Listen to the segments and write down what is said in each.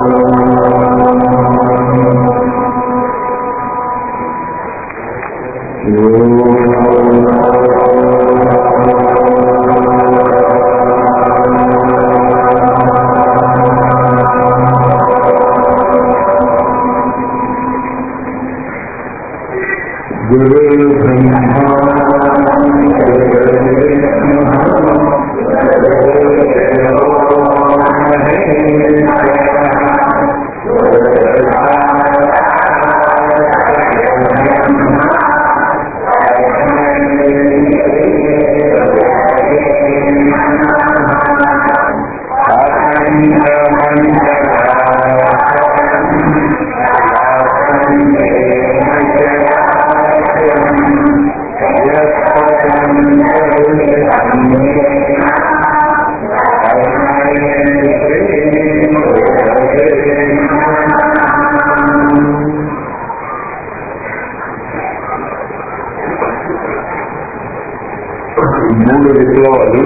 మూడు విప్లవాలు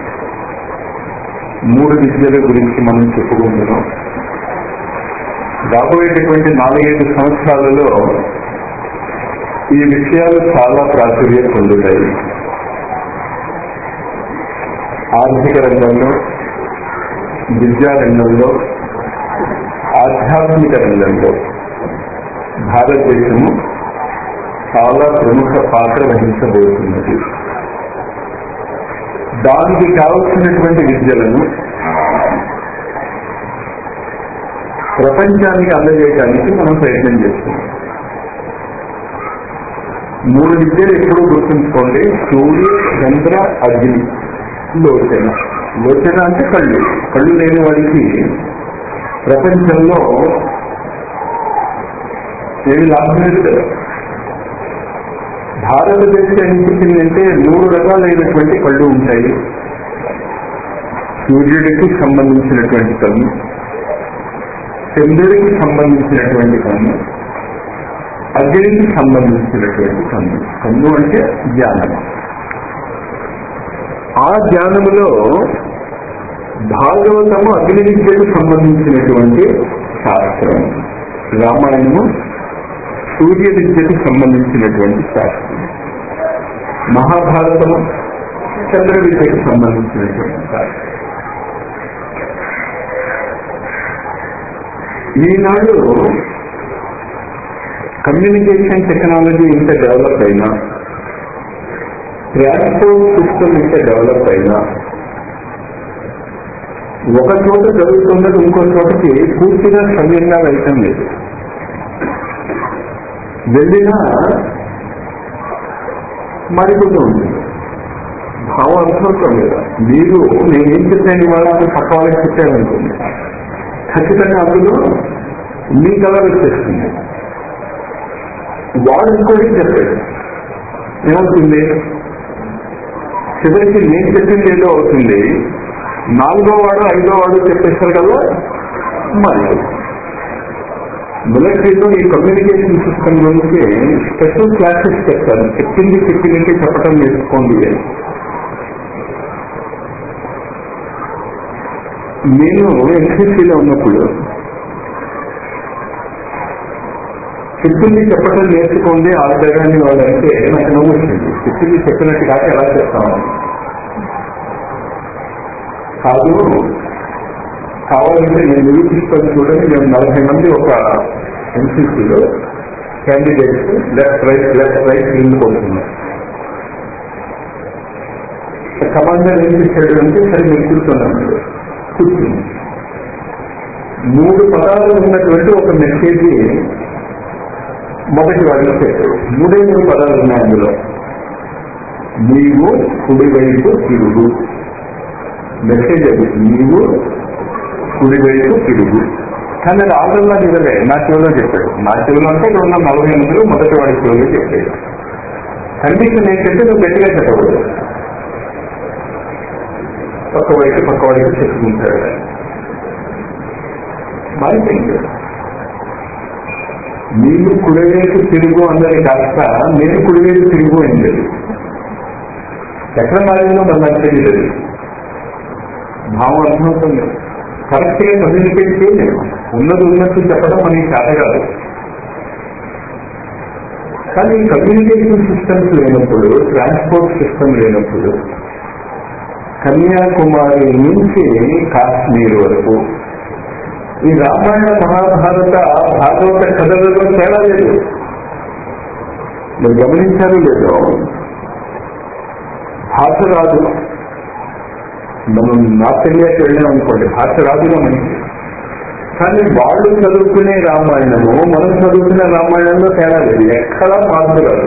మూడు విద్యల గురించి మనం చెప్పుకుంటున్నాం రాబోయేటటువంటి నాలుగైదు సంవత్సరాలలో ఈ విషయాలు చాలా ప్రాచుర్యం పొందుతాయి ఆర్థిక రంగంలో విద్యా రంగంలో ఆధ్యాత్మిక రంగంలో భారతదేశము చాలా ప్రముఖ పాత్ర వహించబోతున్నది దానికి కావలసినటువంటి విద్యలను ప్రపంచానికి అందజేయడానికి మనం ప్రయత్నం చేస్తున్నాం మూడు విద్యలు ఎప్పుడూ గుర్తుంచుకోండి సూర్య చంద్ర అగ్ని లోచన లోచన అంటే కళ్ళు కళ్ళు లేని వాడికి ప్రపంచంలో ఏమి లాభం లేదు కదా భారతదేశం ఏం చెప్పిందంటే మూడు రకాలైనటువంటి కళ్ళు ఉంటాయి సూర్యుడికి సంబంధించినటువంటి కన్ను చంద్రుడికి సంబంధించినటువంటి కన్ను అగ్నికి సంబంధించినటువంటి కన్ను కన్ను అంటే జ్ఞానం ఆ జ్ఞానములో భాగవతము అగ్ని విద్యకు సంబంధించినటువంటి శాస్త్రం రామాయణము సూర్య విద్యకు సంబంధించినటువంటి శాస్త్రం మహాభారతము చంద్ర విద్యకు సంబంధించినటువంటి శాస్త్రం ఈనాడు కమ్యూనికేషన్ టెక్నాలజీ ఇంత డెవలప్ అయినా ట్రాన్స్పోర్ట్ సిస్టమ్ ఇంత డెవలప్ అయినా ఒక చోట జరుగుతున్నది ఇంకో చోటకి పూర్తిగా సమయంగా వెళ్ళటం లేదు వెళ్ళినా మారిపోతూ ఉంటుంది భావం అర్థమవుతాం లేదా మీరు నేనేం చెప్పాను ఇవాళ అని పక్క వాళ్ళకి చెప్పారనుకోండి ఖచ్చితంగా అందులో మీ కలర్ వచ్చేస్తుంది వాడు ఇంకోటి చెప్పాడు ఏమవుతుంది చివరికి నేను చెప్పింది ఏదో అవుతుంది నాలుగో వాడు ఐదో వాడు చెప్పేస్తారు కదా మరి మిలిటరీలో ఈ కమ్యూనికేషన్ సిస్టమ్ గురించి స్పెషల్ క్లాసెస్ చెప్తారు చెప్పింది చెప్పింది చెప్పడం నేర్చుకోండి అని నేను ఎన్సీసీలో ఉన్నప్పుడు చెప్పింది చెప్పడం నేర్చుకోండి ఆడగాని వాళ్ళంటే నాకు నవ్వు వచ్చింది చెప్పింది చెప్పినట్టు కాక ఎలా చెప్తాము కాదు కావాలంటే నేను నిరూపిస్తాను చూడండి మేము నలభై మంది ఒక ఎన్సీసీలో candidates left right left right వెళ్ళిపోతున్నాం కమాండర్ ఏం చేశాడు అంటే సరే నేను కూర్చున్నాను కూర్చుంది మూడు పదాలు ఉన్నటువంటి ఒక మెసేజ్ మొదటి వాడిని చెప్పాడు మూడే మూడు పదాలు ఉన్నాయి అందులో నీవు కుడివైపు తిరుగు మెసేజ్ అది నీవు కుడివైపు తిరుగు కానీ అది ఆగల్లా నిజమే నా చెవిలో చెప్పాడు నా చెవిలో అంటే ఇక్కడ ఉన్న నలభై మందిలో మొదటి వాడి చెవిలో చెప్పాడు కండిషన్ ఏంటంటే నువ్వు గట్టిగా చెప్పకూడదు పక్క వైపు పక్క వైపు చెప్పుకుంటాడు మారిపోయింది నీవు కుడివైపు తిరుగు అన్నది కాస్త నేను కుడివైపు తిరుగు అయింది ఎక్కడ మారిందో మన నాకు తెలియదు భావం అర్థమవుతుంది కరెక్ట్ గా కమ్యూనికేట్ చేయలేము ఉన్నది ఉన్నట్టు చెప్పడం మనకి చేత కాదు కానీ కమ్యూనికేషన్ సిస్టమ్స్ లేనప్పుడు ట్రాన్స్పోర్ట్ సిస్టమ్ లేనప్పుడు కన్యాకుమారి నుంచి కాశ్మీర్ వరకు ఈ రామాయణ మహాభారత భాగవత కథలలో తేడా లేదు మీరు గమనించారు లేదో భాష రాదు మనం నార్త్ ఇండియాకి వెళ్ళాం అనుకోండి భాష రాదుగా మనకి కానీ వాళ్ళు చదువుకునే రామాయణము మనం చదువుకునే రామాయణంలో తేడా లేదు ఎక్కడా మార్పు రాదు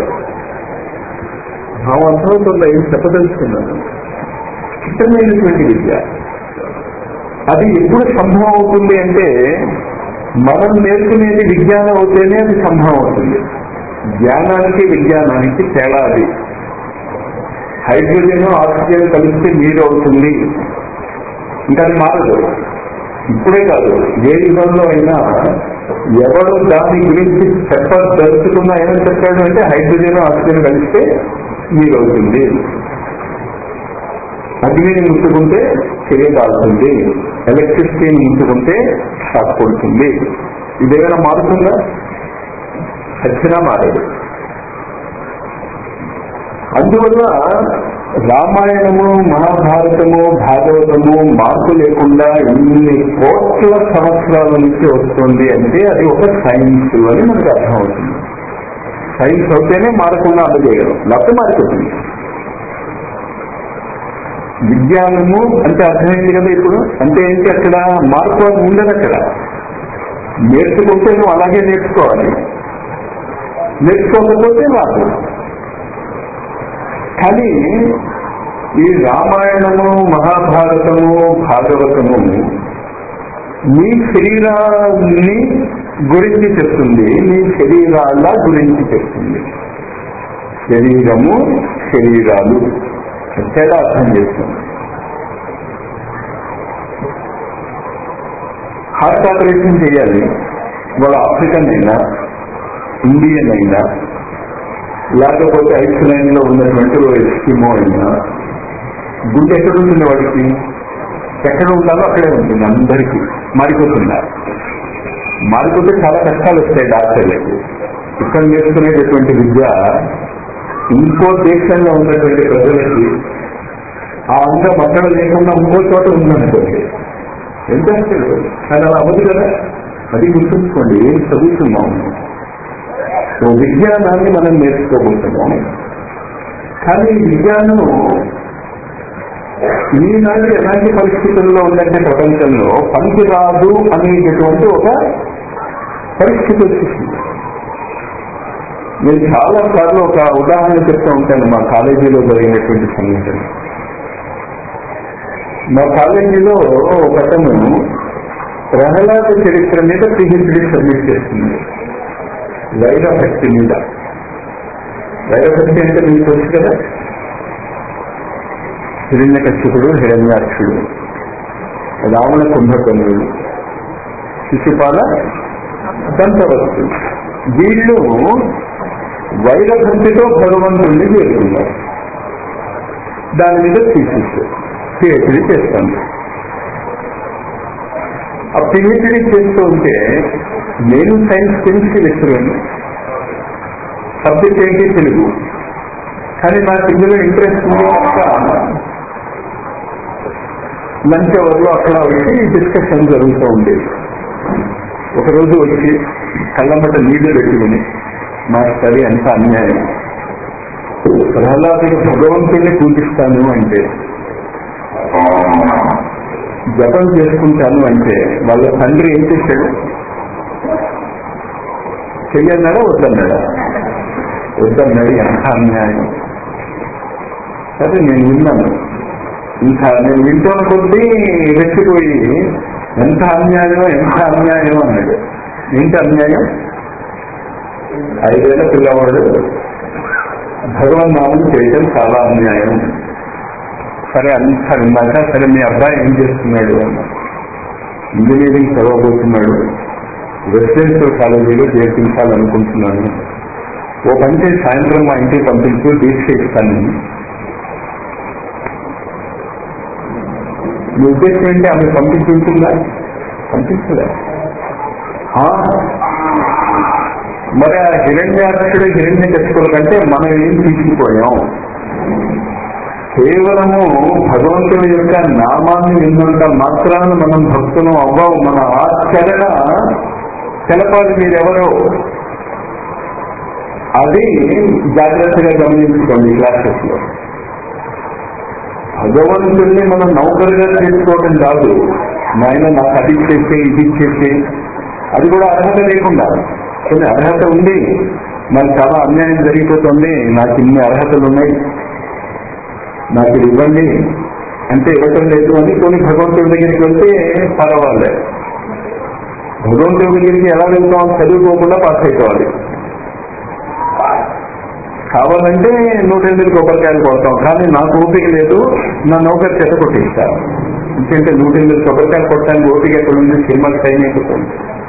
భావం అర్థమవుతుందా ఏం చెప్పదలుచుకున్నాను ఇష్టమైనటువంటి విద్య అది ఎప్పుడు సంభవం అవుతుంది అంటే మనం నేర్చుకునేది విజ్ఞానం అవుతేనే అది సంభవం అవుతుంది జ్ఞానానికి విజ్ఞానానికి తేడా అది హైడ్రోజన్ ఆక్సిజన్ కలిస్తే నీరు అవుతుంది ఇంకా అది మారదు ఇప్పుడే కాదు ఏ యుగంలో అయినా ఎవరు దాని గురించి చెప్పదలుచుకున్నా ఏమని చెప్పాడు అంటే హైడ్రోజన్ ఆక్సిజన్ కలిస్తే నీరు అవుతుంది అగ్నిని ముట్టుకుంటే చెయ్యి కాలుతుంది ఎలక్ట్రిసిటీని ముట్టుకుంటే షాక్ కొడుతుంది ఇదేమైనా మారుతుందా ఖచ్చితంగా మారదు అందువల్ల రామాయణము మహాభారతము భాగవతము మార్పు లేకుండా ఇన్ని కోట్ల సంవత్సరాల నుంచి వస్తుంది అంటే అది ఒక సైన్స్ అని మనకు అర్థమవుతుంది సైన్స్ అవుతేనే మారకుండా అందజేయగలం లేకపోతే మారిపోతుంది విజ్ఞానము అంటే అర్థమైంది కదా ఇప్పుడు అంటే ఏంటి అక్కడ మార్పు ఉండదు అక్కడ నేర్చుకుంటే నువ్వు అలాగే నేర్చుకోవాలి నేర్చుకోకపోతే రాదు కానీ ఈ రామాయణము మహాభారతము భాగవతము మీ శరీరాన్ని గురించి చెప్తుంది మీ శరీరాల గురించి చెప్తుంది శరీరము శరీరాలు తేడా అర్థం చేస్తుంది హార్ట్ ఆపరేషన్ చేయాలి వాళ్ళ ఆఫ్రికన్ అయినా ఇండియన్ అయినా లేకపోతే ఐస్లాండ్ లో ఉన్నటువంటి ఓ ఎస్కిమో అయినా గుండె ఎక్కడ ఉంటుంది వాడికి ఎక్కడ ఉండాలో అక్కడే ఉంటుంది అందరికీ మారిపోతుందా మారిపోతే చాలా కష్టాలు వస్తాయి డాక్టర్లకు ఇక్కడ నేర్చుకునేటటువంటి విద్య ఇంకో దేశంలో ఉన్నటువంటి ప్రజలకి ఆ అందం అక్కడ లేకుండా ఇంకో చోట ఉందనుకోండి ఎంత అసలు కానీ అలా అవ్వదు కదా అది గుర్తుంచుకోండి ఏం చదువుతున్నాము సో విజ్ఞానాన్ని మనం నేర్చుకోబోతున్నాం కానీ విజ్ఞానం ఈనాడు ఎలాంటి పరిస్థితుల్లో ఉందంటే ప్రపంచంలో పనికిరాదు అనేటటువంటి ఒక పరిస్థితి వచ్చేసింది నేను చాలా సార్లు ఒక ఉదాహరణ చెప్తూ ఉంటాను మా కాలేజీలో జరిగినటువంటి సంఘటన మా కాలేజీలో ఒక అతను ప్రహ్లాద చరిత్ర మీద పిహెచ్డి సబ్మిట్ చేస్తుంది వైరభక్తి మీద వైరభక్తి అంటే మీకు తెలుసు కదా హిరణ్య కశ్యపుడు హిరణ్యాక్షుడు రావణ కుంభకర్ణుడు శిశుపాల దంతవస్తు వీళ్ళు వైరభక్తితో భగవంతుణ్ణి చేరుకున్నారు దాని మీద థీసిస్ పిహెచ్డి చేస్తాను ఆ పిహెచ్డి చేస్తూ ఉంటే నేను సైన్స్ కెమిస్ట్రీ లెక్చరర్ని సబ్జెక్ట్ ఏంటి తెలుగు కానీ నాకు ఇందులో ఇంట్రెస్ట్ ఉంది కనుక లంచ్ అవర్లో అక్కడ వచ్చి డిస్కషన్ జరుగుతూ ఉండేది ఒకరోజు వచ్చి కళ్ళమ్మట నీళ్లు పెట్టుకుని మాస్టరి అంత అన్యాయం ప్రహ్లాదుడు భగవంతుడిని పూజిస్తాను అంటే జపం చేసుకుంటాను అంటే వాళ్ళ తండ్రి ఏం చేశాడు చెయ్యన్నాడా వద్దన్నాడా వద్దన్నాడు ఎంత అన్యాయం సరే నేను విన్నాను ఇంకా నేను వింటున్న కొద్దీ రెచ్చిపోయి ఎంత అన్యాయం ఎంత అన్యాయం అన్నాడు ఏంటి అన్యాయం ఐదేళ్ల పిల్లవాడు భగవన్ నామం చేయడం చాలా అన్యాయం సరే అంత విన్నాక సరే మీ అబ్బాయి ఏం చేస్తున్నాడు అన్న ఇంజనీరింగ్ చదవబోతున్నాడు రెసిడెన్షియల్ కాలేజీలో చేర్పించాలనుకుంటున్నాను ఓ పని చేసి సాయంత్రం మా ఇంటికి పంపించు దీక్ష ఇస్తాను మీ ఉద్దేశం ఏంటి ఆమె పంపించి ఉంటుందా పంపించలే ఆ, మరి ఆ హిరణ్యాక్షుడు హిరణ్య కక్షుల కంటే మనం ఏం తీసుకుపోయాం కేవలము భగవంతుని యొక్క నామాన్ని విన్నంత మాత్రాన మనం భక్తులం అవ్వవు మన ఆచరణ తెలపాలి మీరెవరో అది జాగ్రత్తగా గమనించుకోండి క్లాసెస్ లో భగవంతుడిని మనం నౌకరుగా చేసుకోవడం కాదు నాయన నాకు అది ఇచ్చేసి ఇది ఇచ్చేసి అది కూడా అర్హత లేకుండా కొన్ని అర్హత ఉంది మరి చాలా అన్యాయం జరిగిపోతుంది నాకు ఇన్ని అర్హతలు ఉన్నాయి నాకు ఇది ఇవ్వండి అంటే ఇవ్వటం లేదు అని కొన్ని భగవంతుడి దగ్గరికి వెళ్తే పర్వాలేదు భగవంతుడి దగ్గరికి ఎలా వెళ్తాం చదువుకోకుండా పాస్ అయిపోవాలి కావాలంటే నూట ఎనిమిది కొబ్బరికాయలు కొడతాం కానీ నాకు ఓపిక లేదు నా నౌకర్ చెత్త కొట్టిస్తా ఎందుకంటే నూట ఎనిమిది కొబ్బరికాయలు కొట్టడానికి ఓపిక ఎక్కడ ఉంది సినిమాకి టైం అయిపోతుంది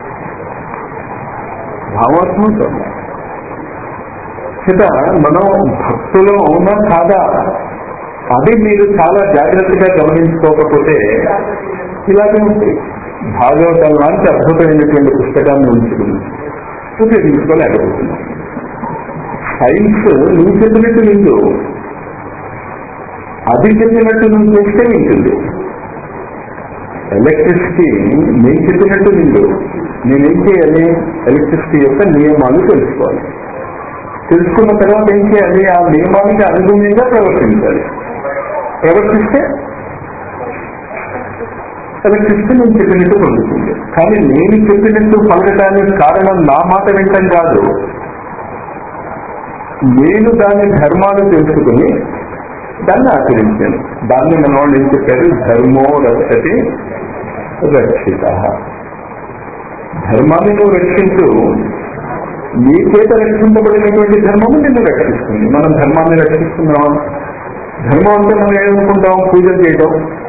భావాత్మం చూద్దాం చేత మనం భక్తులు అవునా కాదా అది మీరు చాలా జాగ్రత్తగా గమనించుకోకపోతే ఇలాగే ఉంటాయి భాగవతం లాంటి అద్భుతమైనటువంటి పుస్తకాన్ని ఉంచుకుని ఉపయోగించుకోలేకపోతున్నాం సైన్స్ నువ్వు చెప్పినట్టు విందు అది చెప్పినట్టు నువ్వు చేస్తే వింటుంది ఎలక్ట్రిసిటీ నేను చెప్పినట్టు విందు నేనేం చేయాలి ఎలక్ట్రిసిటీ యొక్క నియమాలు తెలుసుకోవాలి తెలుసుకున్న తర్వాత ఏం చేయాలి ఆ నియమానికి అనుగుణంగా ప్రవర్తించాలి ప్రవర్తిస్తే ఎలక్ట్రిసిటీ నేను చెప్పినట్టు పొందుతుంది కానీ నేను చెప్పినట్టు పలకటానికి కారణం నా మాట వింటం కాదు నేను దాని ధర్మాలు తెలుసుకుని దాన్ని ఆచరించాను దాన్ని మన వాళ్ళు ఏం చెప్పారు ధర్మో రక్షతి రక్షిత ధర్మాన్ని నువ్వు రక్షించు నీ చేత రక్షించబడినటువంటి ధర్మము నిన్ను రక్షిస్తుంది మనం ధర్మాన్ని రక్షిస్తున్నాం ధర్మం అంటే మనం ఏమనుకుంటాం పూజలు చేయడం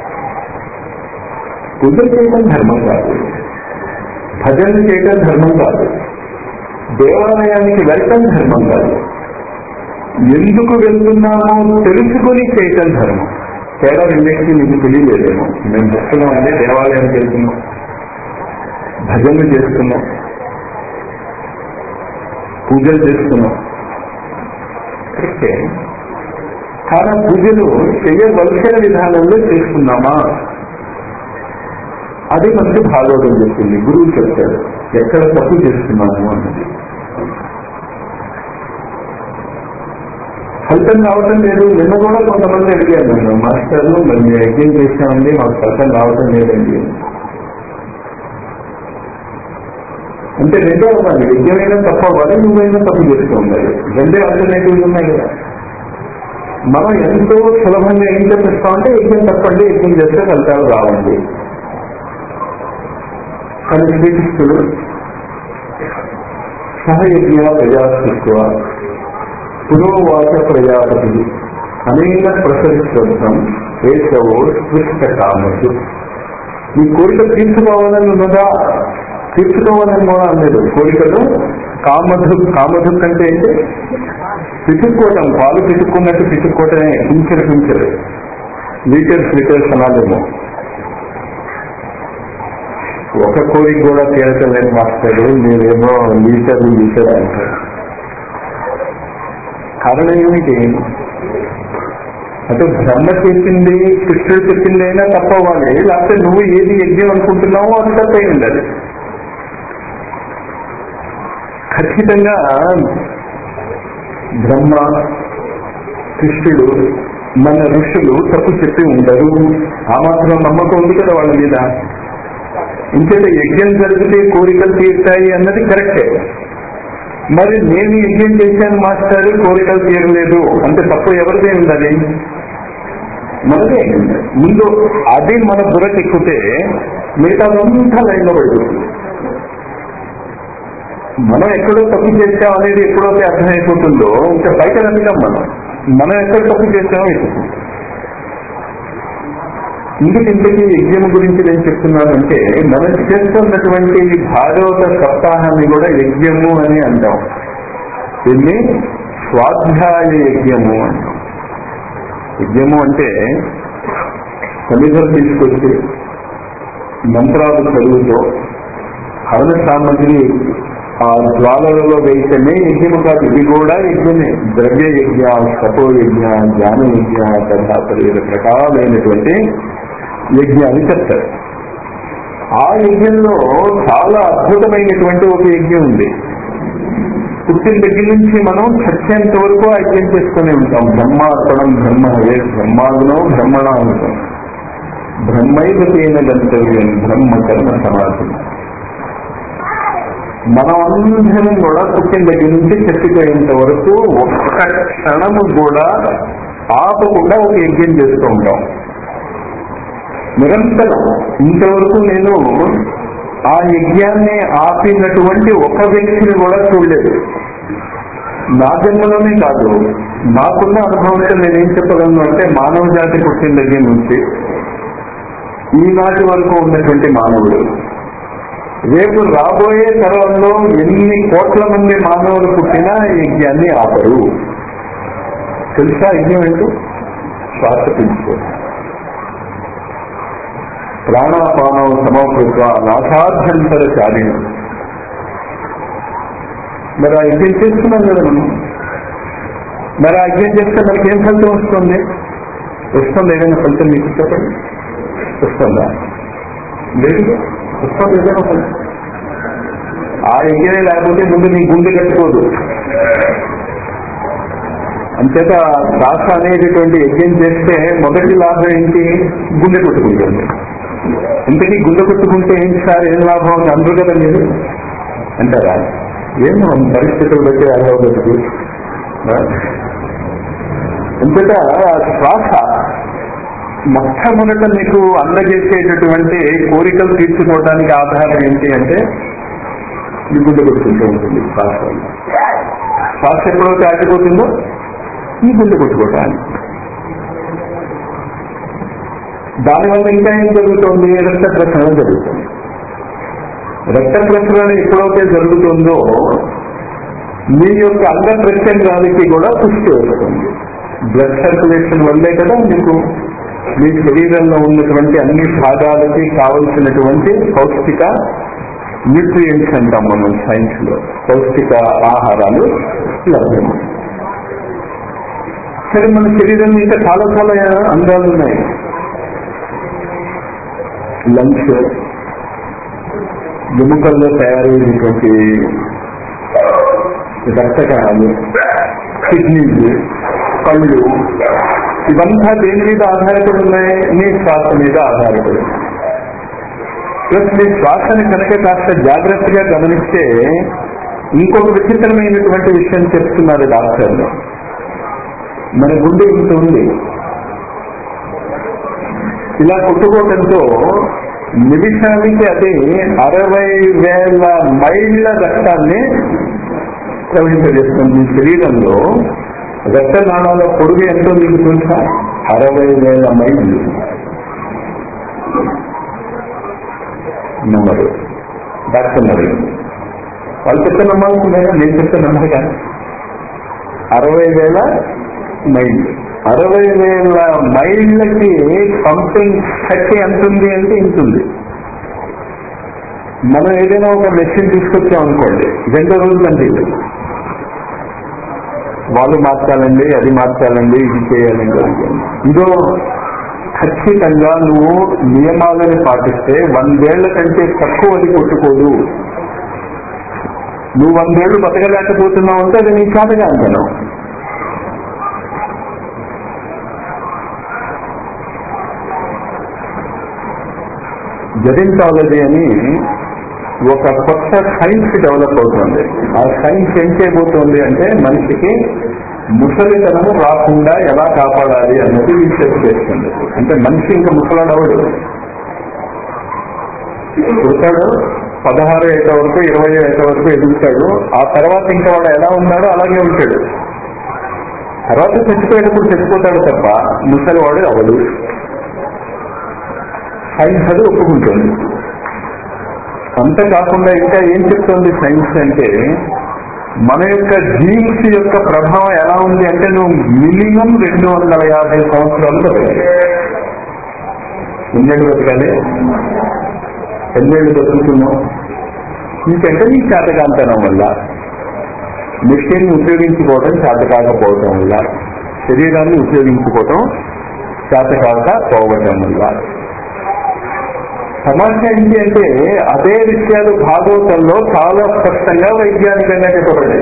పూజలు చేయడం ధర్మం కాదు భజనలు చేయడం ధర్మం కాదు దేవాలయానికి వెళ్ళటం ధర్మం కాదు ఎందుకు వెళ్తున్నామో తెలుసుకొని చేయటం ధర్మం తేడా రెండింటికి మీకు తెలియలేదేమో మేము భక్తులం అంటే దేవాలయానికి వెళ్తున్నాం భజనలు చేస్తున్నాం పూజలు చేస్తున్నాం కరెక్టే కానీ పూజలు చేయవలసిన విధానంలో చేస్తున్నామా అది మనకి భాగవతం చెప్తుంది గురువు చెప్తాడు ఎక్కడ తప్పు చేస్తున్నాము అన్నది ఫలితం రావటం లేదు నిన్న కూడా కొంతమంది అడిగారు నన్ను మాస్టర్లు మరి మేము యజ్ఞం చేశామండి మాకు ఫలితం రావటం లేదండి అంటే రెండో అవ్వాలి యజ్ఞమైనా తప్ప అవ్వాలి నువ్వైనా తప్పు చేస్తూ ఉండాలి రెండే ఆల్టర్నేటివ్స్ ఉన్నాయి కదా మనం ఎంతో సులభంగా ఏం చెప్పిస్తామంటే యజ్ఞం తప్పండి యజ్ఞం చేస్తే ఫలితాలు రావండి కానీ శ్రీకృష్ణుడు సహయజ్ఞ ప్రజాస్తిత్వ పురోవాచ ప్రజాపతి అనేక ప్రసరిస్తోత్తం వేసవో స్పృష్ట కామసు నీ కోరిక తీర్చుకోవాలని ఉన్నదా తీర్చుకోవాలని కూడా అనలేదు కోరికలు కామధు కామధు కంటే ఏంటి పితుక్కోవడం పాలు పితుక్కున్నట్టు పితుక్కోవటమే పింఛరు పింఛరు లీటర్స్ లీటర్స్ అనాలేమో ఒక కోరిక కూడా తీరటం లేదు మాస్టర్ మీరేమో లీటర్లు లీటర్ అంటారు కారణం ఏమిటి అంటే బ్రహ్మ చెప్పింది కృష్ణుడు చెప్పింది అయినా తప్పవాలి లేకపోతే నువ్వు ఏది యజ్ఞం అనుకుంటున్నావో అది తప్పై ఉండాలి ఖచ్చితంగా బ్రహ్మ కృష్ణుడు మన ఋషులు తప్పు చెప్పి ఉండరు ఆ మాత్రం నమ్మకం ఉంది కదా వాళ్ళ మీద ఇంకేత యజ్ఞం జరిగితే కోరికలు తీరుతాయి అన్నది కరెక్టే మరి నేను యజ్ఞం చేశాను మాస్టర్ కోరికలు తీరలేదు అంటే తప్పు ఎవరిదే ఉండాలి మనదే ముందు అది మన బుర్రకి ఎక్కితే మిగతా అంతా లైన్లో పడిపోతుంది మనం ఎక్కడో తప్పు చేసాం అనేది ఎప్పుడైతే అర్థమైపోతుందో ఇంకా బయట వెళ్తాం మనం మనం ఎక్కడ తప్పు చేసామో వెతుకుతాం ఇందుకు ఇంతకీ యజ్ఞం గురించి నేను చెప్తున్నానంటే మనం చేస్తున్నటువంటి ఈ భాగవత సప్తాహాన్ని కూడా యజ్ఞము అని అంటాం దీన్ని స్వాధ్యాయ యజ్ఞము అంటాం యజ్ఞము అంటే సన్నిధులు తీసుకొచ్చి మంత్రాలు చదువుతో హవన సామగ్రి ఆ జ్వాలలలో వేయటమే యజ్ఞము కాదు ఇది కూడా యజ్ఞమే ద్రవ్య యజ్ఞ తపో యజ్ఞ జ్ఞాన యజ్ఞ తథాపరి రకరకాలైనటువంటి యజ్ఞాన్ని చెప్తారు ఆ యజ్ఞంలో చాలా అద్భుతమైనటువంటి ఒక యజ్ఞం ఉంది పుట్టిన దగ్గర నుంచి మనం చచ్చేంత వరకు ఆ యజ్ఞం చేసుకునే ఉంటాం బ్రహ్మార్పణం బ్రహ్మ హవే బ్రహ్మాగ్నో బ్రహ్మణ ఉంటాం బ్రహ్మైవతేన గంతవ్యం బ్రహ్మ కర్మ సమాధి మనం అందరం కూడా పుట్టిన దగ్గర నుంచి చచ్చిపోయేంత వరకు ఒక్క క్షణము కూడా ఆపకుండా ఒక యజ్ఞం చేస్తూ ఉంటాం నిరంతరం ఇంతవరకు నేను ఆ యజ్ఞాన్ని ఆపినటువంటి ఒక వ్యక్తిని కూడా చూడలేదు నా జన్మలోనే కాదు నాకున్న అనుభవంతో నేనేం చెప్పగలను అంటే మానవ జాతి పుట్టిన దగ్గర నుంచి ఈనాటి వరకు ఉన్నటువంటి మానవుడు రేపు రాబోయే తరంలో ఎన్ని కోట్ల మంది మానవులు పుట్టినా ఈ యజ్ఞాన్ని ఆపరు తెలుసా యజ్ఞం ఏంటో శ్వాస పీల్చుకో ప్రాణాపానం సమకృత నాసాధ్యంతర చారిణ మరి ఆ యజ్ఞం చేస్తున్నాం కదా మనం మరి ఆ యజ్ఞం చేస్తే మనకి ఏం ఫలితం వస్తుంది వస్తుంది ఏదైనా ఫలితం మీకు చెప్పండి వస్తుందా లేదు వస్తుంది ఏదైనా ఫలితం ఆ యజ్ఞమే లేకపోతే ముందు నీ గుండె కట్టుకోదు అంచేత శ్వాస అనేటటువంటి యజ్ఞం చేస్తే మొదటి లాభం ఏంటి గుండె కొట్టుకుంటుంది ఇంతకీ గుండె కొట్టుకుంటే ఏంటి సార్ ఏం లాభం అని అందరు కదా మీరు అంటారా ఏమో పరిస్థితులు బట్టి అలా బతుకు అంతట శ్వాస మొట్టమొదట మీకు అందజేసేటటువంటి కోరికలు తీర్చుకోవడానికి ఆధారం ఏంటి అంటే మీ గుండె కొట్టుకుంటూ ఉంటుంది శ్వాస వల్ల. శ్వాస ఎప్పుడైతే ఆగిపోతుందో ఈ గుండె కొట్టుకోవటానికి దానివల్ల ఇంకా ఏం జరుగుతుంది రక్త ప్రసరణ జరుగుతుంది రక్త ప్రసరణ ఎప్పుడైతే జరుగుతుందో మీ యొక్క అంగ ప్రత్యంగానికి కూడా పుష్టి వస్తుంది బ్లడ్ సర్క్యులేషన్ వల్లే కదా మీకు మీ శరీరంలో ఉన్నటువంటి అన్ని భాగాలకి కావలసినటువంటి పౌష్టిక న్యూట్రియంట్స్ అంటాం మనం సైన్స్ లో పౌష్టిక ఆహారాలు లభ్యం సరే మన శరీరం ఇంకా చాలా చాలా అంగాలు ఉన్నాయి లంగ్స్ ఎముకల్లో తయారైనటువంటి రక్త కణాలు కిడ్నీస్ కళ్ళు ఇవంతా దేని మీద ఆధారపడి ఉన్నాయి నీ శ్వాస మీద ఆధారపడి ఉన్నాయి. ప్లస్ మీ శ్వాసని కనుక కాస్త జాగ్రత్తగా గమనిస్తే ఇంకొక విచిత్రమైనటువంటి విషయం చెప్తున్నారు డాక్టర్లు మన గుండె ఇంత ఉంది ఇలా కొట్టుకోవడంతో నిమిషానికి అది అరవై వేల మైళ్ళ రక్తాన్ని ప్రవహింపజేస్తుంది మీ శరీరంలో రక్త నాళాల పొడుగు ఎంతో మీకు తెలుసా అరవై వేల మైళ్ళు నమ్మరు డాక్టర్ అడిగింది వాళ్ళు చెప్తే నమ్మాల్సిందే నేను చెప్తే నమ్మరు కానీ అరవై వేల మైళ్ళు అరవై వేల మైళ్ళకి పంపింగ్ శక్తి ఎంత ఉంది అంటే ఇంత ఉంది మనం ఏదైనా ఒక మెషిన్ తీసుకొచ్చాం అనుకోండి రెండు రోజులు అంటే ఇది. వాళ్ళు మార్చాలండి అది మార్చాలండి ఇది చేయాలండి అది చేయాలి. ఇదో ఖచ్చితంగా నువ్వు నియమాలను పాటిస్తే వందేళ్ల కంటే తక్కువ అది కొట్టుకోదు నువ్వు వందేళ్లు బతకలేకపోతున్నావు అంటే అది నీ చాటగా అంటున్నావు జెడింటాలజీ అని ఒక కొత్త సైన్స్ డెవలప్ అవుతుంది ఆ సైన్స్ ఏం చేయబోతోంది అంటే మనిషికి ముసలితనము రాకుండా ఎలా కాపాడాలి అన్నది రీసెర్చ్ చేస్తుంది అంటే మనిషి ఇంకా ముసలాడవడు పుడతాడు పదహారు ఏట వరకు ఇరవై ఏట వరకు ఎదుగుతాడు ఆ తర్వాత ఇంకా వాడు ఎలా ఉన్నాడో అలాగే ఉంటాడు తర్వాత చచ్చిపోయేటప్పుడు చచ్చిపోతాడు తప్ప ముసలివాడు అవడు సైన్స్ అది ఒప్పుకుంటుంది అంతే కాకుండా ఇంకా ఏం చెప్తుంది సైన్స్ అంటే మన యొక్క జీన్స్ యొక్క ప్రభావం ఎలా ఉంది అంటే నువ్వు మినిమం రెండు వందల యాభై సంవత్సరాలు బతకాలి ఎన్నేళ్ళు బతకాలి ఎన్నేళ్ళు బతుకుతున్నావు ఇంకంటే నీ చేతకాంతనం వల్ల మెషిన్ ఉపయోగించుకోవడం చేత కాకపోవటం వల్ల శరీరాన్ని ఉపయోగించుకోవటం చేత కాకపోవటం వల్ల సమస్య ఏంటి అంటే అదే విషయాలు భాగవతంలో చాలా స్పష్టంగా వైజ్ఞానికంగా చెప్పబడ్డాయి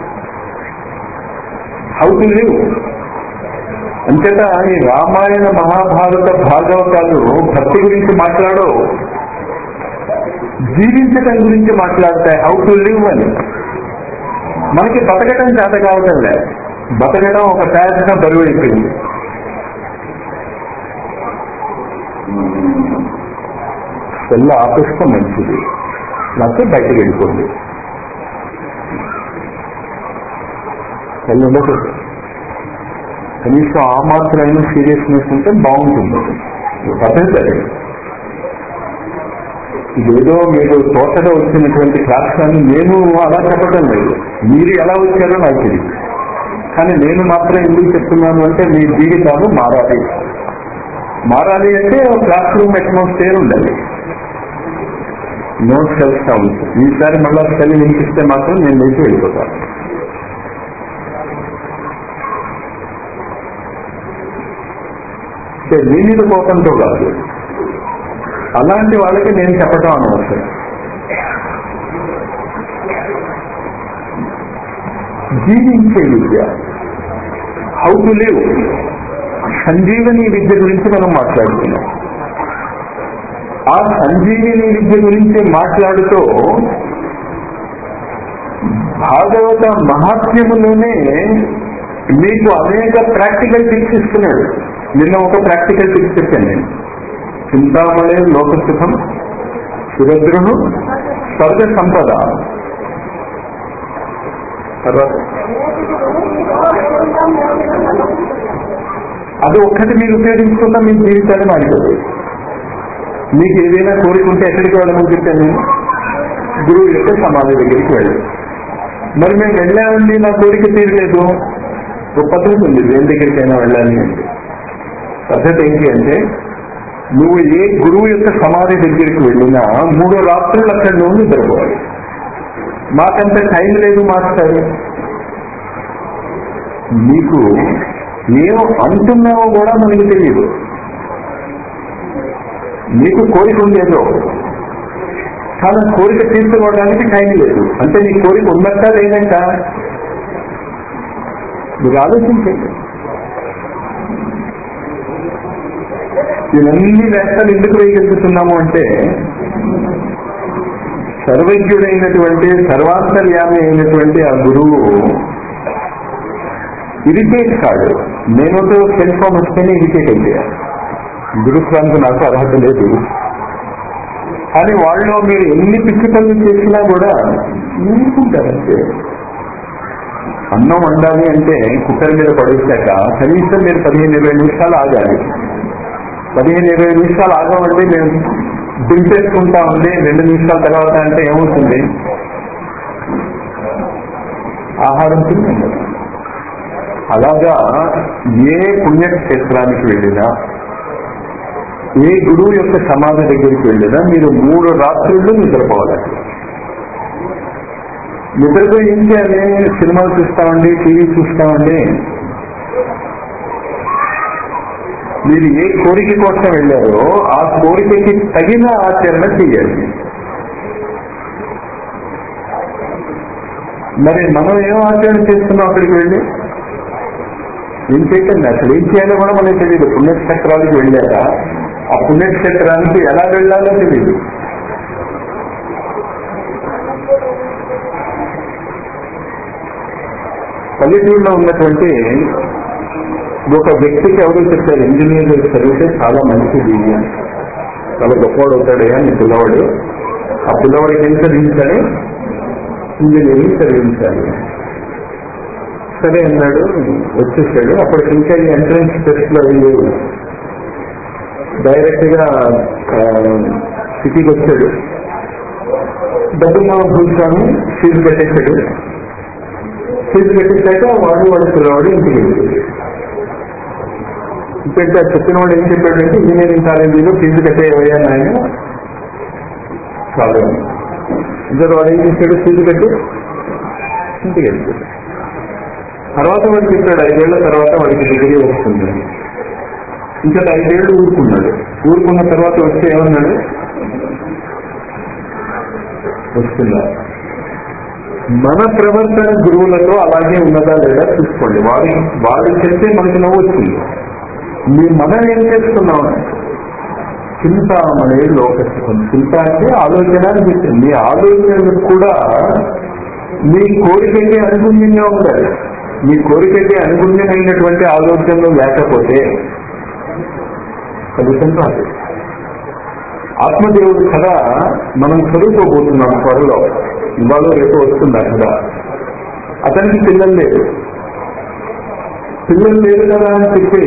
హౌ టు లివ్ అంచేత ఈ రామాయణ మహాభారత భాగవతాలు భక్తి గురించి మాట్లాడో జీవించటం గురించి మాట్లాడతాయి హౌ టు లివ్ అని మనకి బతకటం చేత కావటం లేదు బతకటం ఒక పెద్ద బరువు అయిపోయింది సెల్ ఆపేస్తే మంచిది లేకపోతే బయటకు వెళ్ళిపోండి సెల్ ఉండకూడదు కనీసం ఆ మాత్రమైన సీరియస్నెస్ ఉంటే బాగుంటుంది పద్ధతి అదే ఇదేదో మీరు తోటగా వచ్చినటువంటి క్లాస్ అని నేను అలా చెప్పడం లేదు మీరు ఎలా వచ్చారో నాకు తెలియదు కానీ నేను మాత్రం ఎందుకు చెప్తున్నాను అంటే మీ జీవితాలు మారాలి మారాలి అంటే క్లాస్ రూమ్ అట్మాస్ఫియర్ ఉండాలి నో సెల్ సౌండ్ ఈసారి మళ్ళా సెల్ వినిపిస్తే మాత్రం నేను లేచి వెళ్ళిపోతాను అంటే మీ మీద కోపంతో కాదు అలాంటి వాళ్ళకి నేను చెప్పటం అనవసరం జీవించే విద్య హౌ టు లివ్ సంజీవని విద్య గురించి మనం మాట్లాడుతున్నాం ఆ సంజీవిని విద్య గురించి మాట్లాడుతూ భాగవత మహాత్మ్యములోనే మీకు అనేక ప్రాక్టికల్ టిప్స్ ఇస్తున్నాడు నిన్న ఒక ప్రాక్టికల్ టిప్స్ చెప్పాను నేను చింతామణి లోకసుఖం సురద్రును స్వర్గ సంపద తర్వాత అది ఒక్కటి మీరు ఉపయోగించుకున్న మీ జీవితాన్ని మారిపోతుంది మీకు ఏదైనా కోరిక ఉంటే ఎక్కడికి వెళ్ళమని చెప్పాను నేను గురువు యొక్క సమాధి దగ్గరికి వెళ్ళి మరి మేము వెళ్ళామండి నా కోరిక తీరలేదు ఒక పద్ధతి ఉంది దేని దగ్గరికైనా వెళ్ళాలి అంటే పద్ధతి ఏంటి అంటే నువ్వు ఏ గురువు యొక్క సమాధి దగ్గరికి వెళ్ళినా మూడు రాత్రులు అక్కడ నువ్వు నిద్రపోవాలి మాకంత టైం లేదు మాస్టర్ నీకు ఏం అంటున్నావో కూడా మనకి తెలియదు నీకు కోరిక ఉండేదో కానీ కోరిక తీర్చుకోవడానికి టైం లేదు అంటే నీ కోరిక ఉన్నట్ట లేదంట మీరు ఆలోచించండి ఇవన్నీ వేస్తాలు ఎందుకు వేయగలుగుతున్నాము అంటే సర్వజ్ఞుడైనటువంటి సర్వాంతర్యామి అయినటువంటి ఆ గురువు ఇరిటేట్ కాడు నేనుతో సెల్ ఫోన్ వస్తేనే ఇరిటేట్ అయిపోయాను గురుత్వానికి నాకు అర్హత లేదు కానీ వాళ్ళు మీరు ఎన్ని పిచ్చి పనులు చేసినా కూడా ఊరుకుంటారంటే అన్నం వండాలి అంటే కుక్కర్ మీద పడేశాక కనీసం మీరు పదిహేను ఇరవై నిమిషాలు ఆగాలి పదిహేను ఇరవై నిమిషాలు ఆగమంటే మేము దింపేసుకుంటా ఉంది రెండు నిమిషాల తర్వాత అంటే ఏమవుతుంది ఆహారం తినండి అలాగా ఏ పుణ్యక్షేత్రానికి వెళ్ళినా ఏ గురువు యొక్క సమాధి దగ్గరికి వెళ్ళినా మీరు మూడు రాత్రులు నిద్రపోవాలి నిద్రపోయి ఏం చేయాలి సినిమాలు చూస్తామండి టీవీ చూస్తామండి మీరు ఏ కోరిక కోసం వెళ్ళారో ఆ కోరికకి తగిన ఆచరణ చేయాలి మరి మనం ఏం ఆచరణ చేస్తున్నాం అక్కడికి వెళ్ళి ఏం చేయకండి అసలు ఏం చేయాలో కూడా మనకి తెలియదు పుణ్యక్షేత్రాలకు వెళ్ళాక ఆ పుణ్యక్షేత్రానికి ఎలా వెళ్ళాలో తెలియదు పల్లెటూరులో ఉన్నటువంటి ఒక వ్యక్తికి ఎవరు చెప్పారు ఇంజనీర్ చదివితే చాలా మంచిది అని చాలా గొప్పవాడు అవుతాడయ్యా నీ పిల్లవాడు ఆ పిల్లవాడికి ఏం చదివించాలి ఇంజనీరింగ్ చదివించాలి సరే అన్నాడు వచ్చేసాడు అప్పటికి ఇంకా ఈ ఎంట్రన్స్ టెస్ట్ లో ఏం లేవు డైరెక్ట్ గా సిటీకి వచ్చాడు డబ్బు మా కూర్చొని ఫీజు కట్టేశాడు ఫీజు కట్టేశాక వాడు వాడు పిల్లవాడు ఇంటికి వెళ్ళాడు ఇప్పుడు చెప్పిన వాడు ఏం చెప్పాడంటే ఇంజనీరింగ్ కాలేజీలో ఫీజు కట్టేవయ్యా నాయన చాలు ఇంకా వాడు ఏం చేశాడు సీటు కట్టి ఇంటికి వెళ్ళిపోయాడు తర్వాత వాడు చెప్పాడు ఐదేళ్ల తర్వాత వాడికి డిగ్రీ వస్తుంది ఇంకా ఐదేళ్లు ఊరుకున్నాడు ఊరుకున్న తర్వాత వస్తే ఏమన్నాడు వస్తుందా మన ప్రవర్తన గురువులతో అలాగే ఉన్నదా లేదా చూసుకోండి వాడి వాడు చెప్తే మనకి నవ్వు వచ్చింది మీ మనం ఏం చేస్తున్నాం చింత మనే లోకసుఖం చింత అంటే ఆలోచన అని చెప్పింది మీ ఆలోచనలు కూడా మీ కోరికకి అనుగుణ్యంగా ఉండాలి మీ కోరికకి అనుగుణ్యమైనటువంటి ఆలోచనలు లేకపోతే ఫలితం రాదు ఆత్మదేవుడు కథ మనం చదువుకోబోతున్నాం త్వరలో ఇవాళ రేపు వస్తుంది అక్కడ అతనికి పిల్లలు లేరు పిల్లలు లేరు కదా అని చెప్పి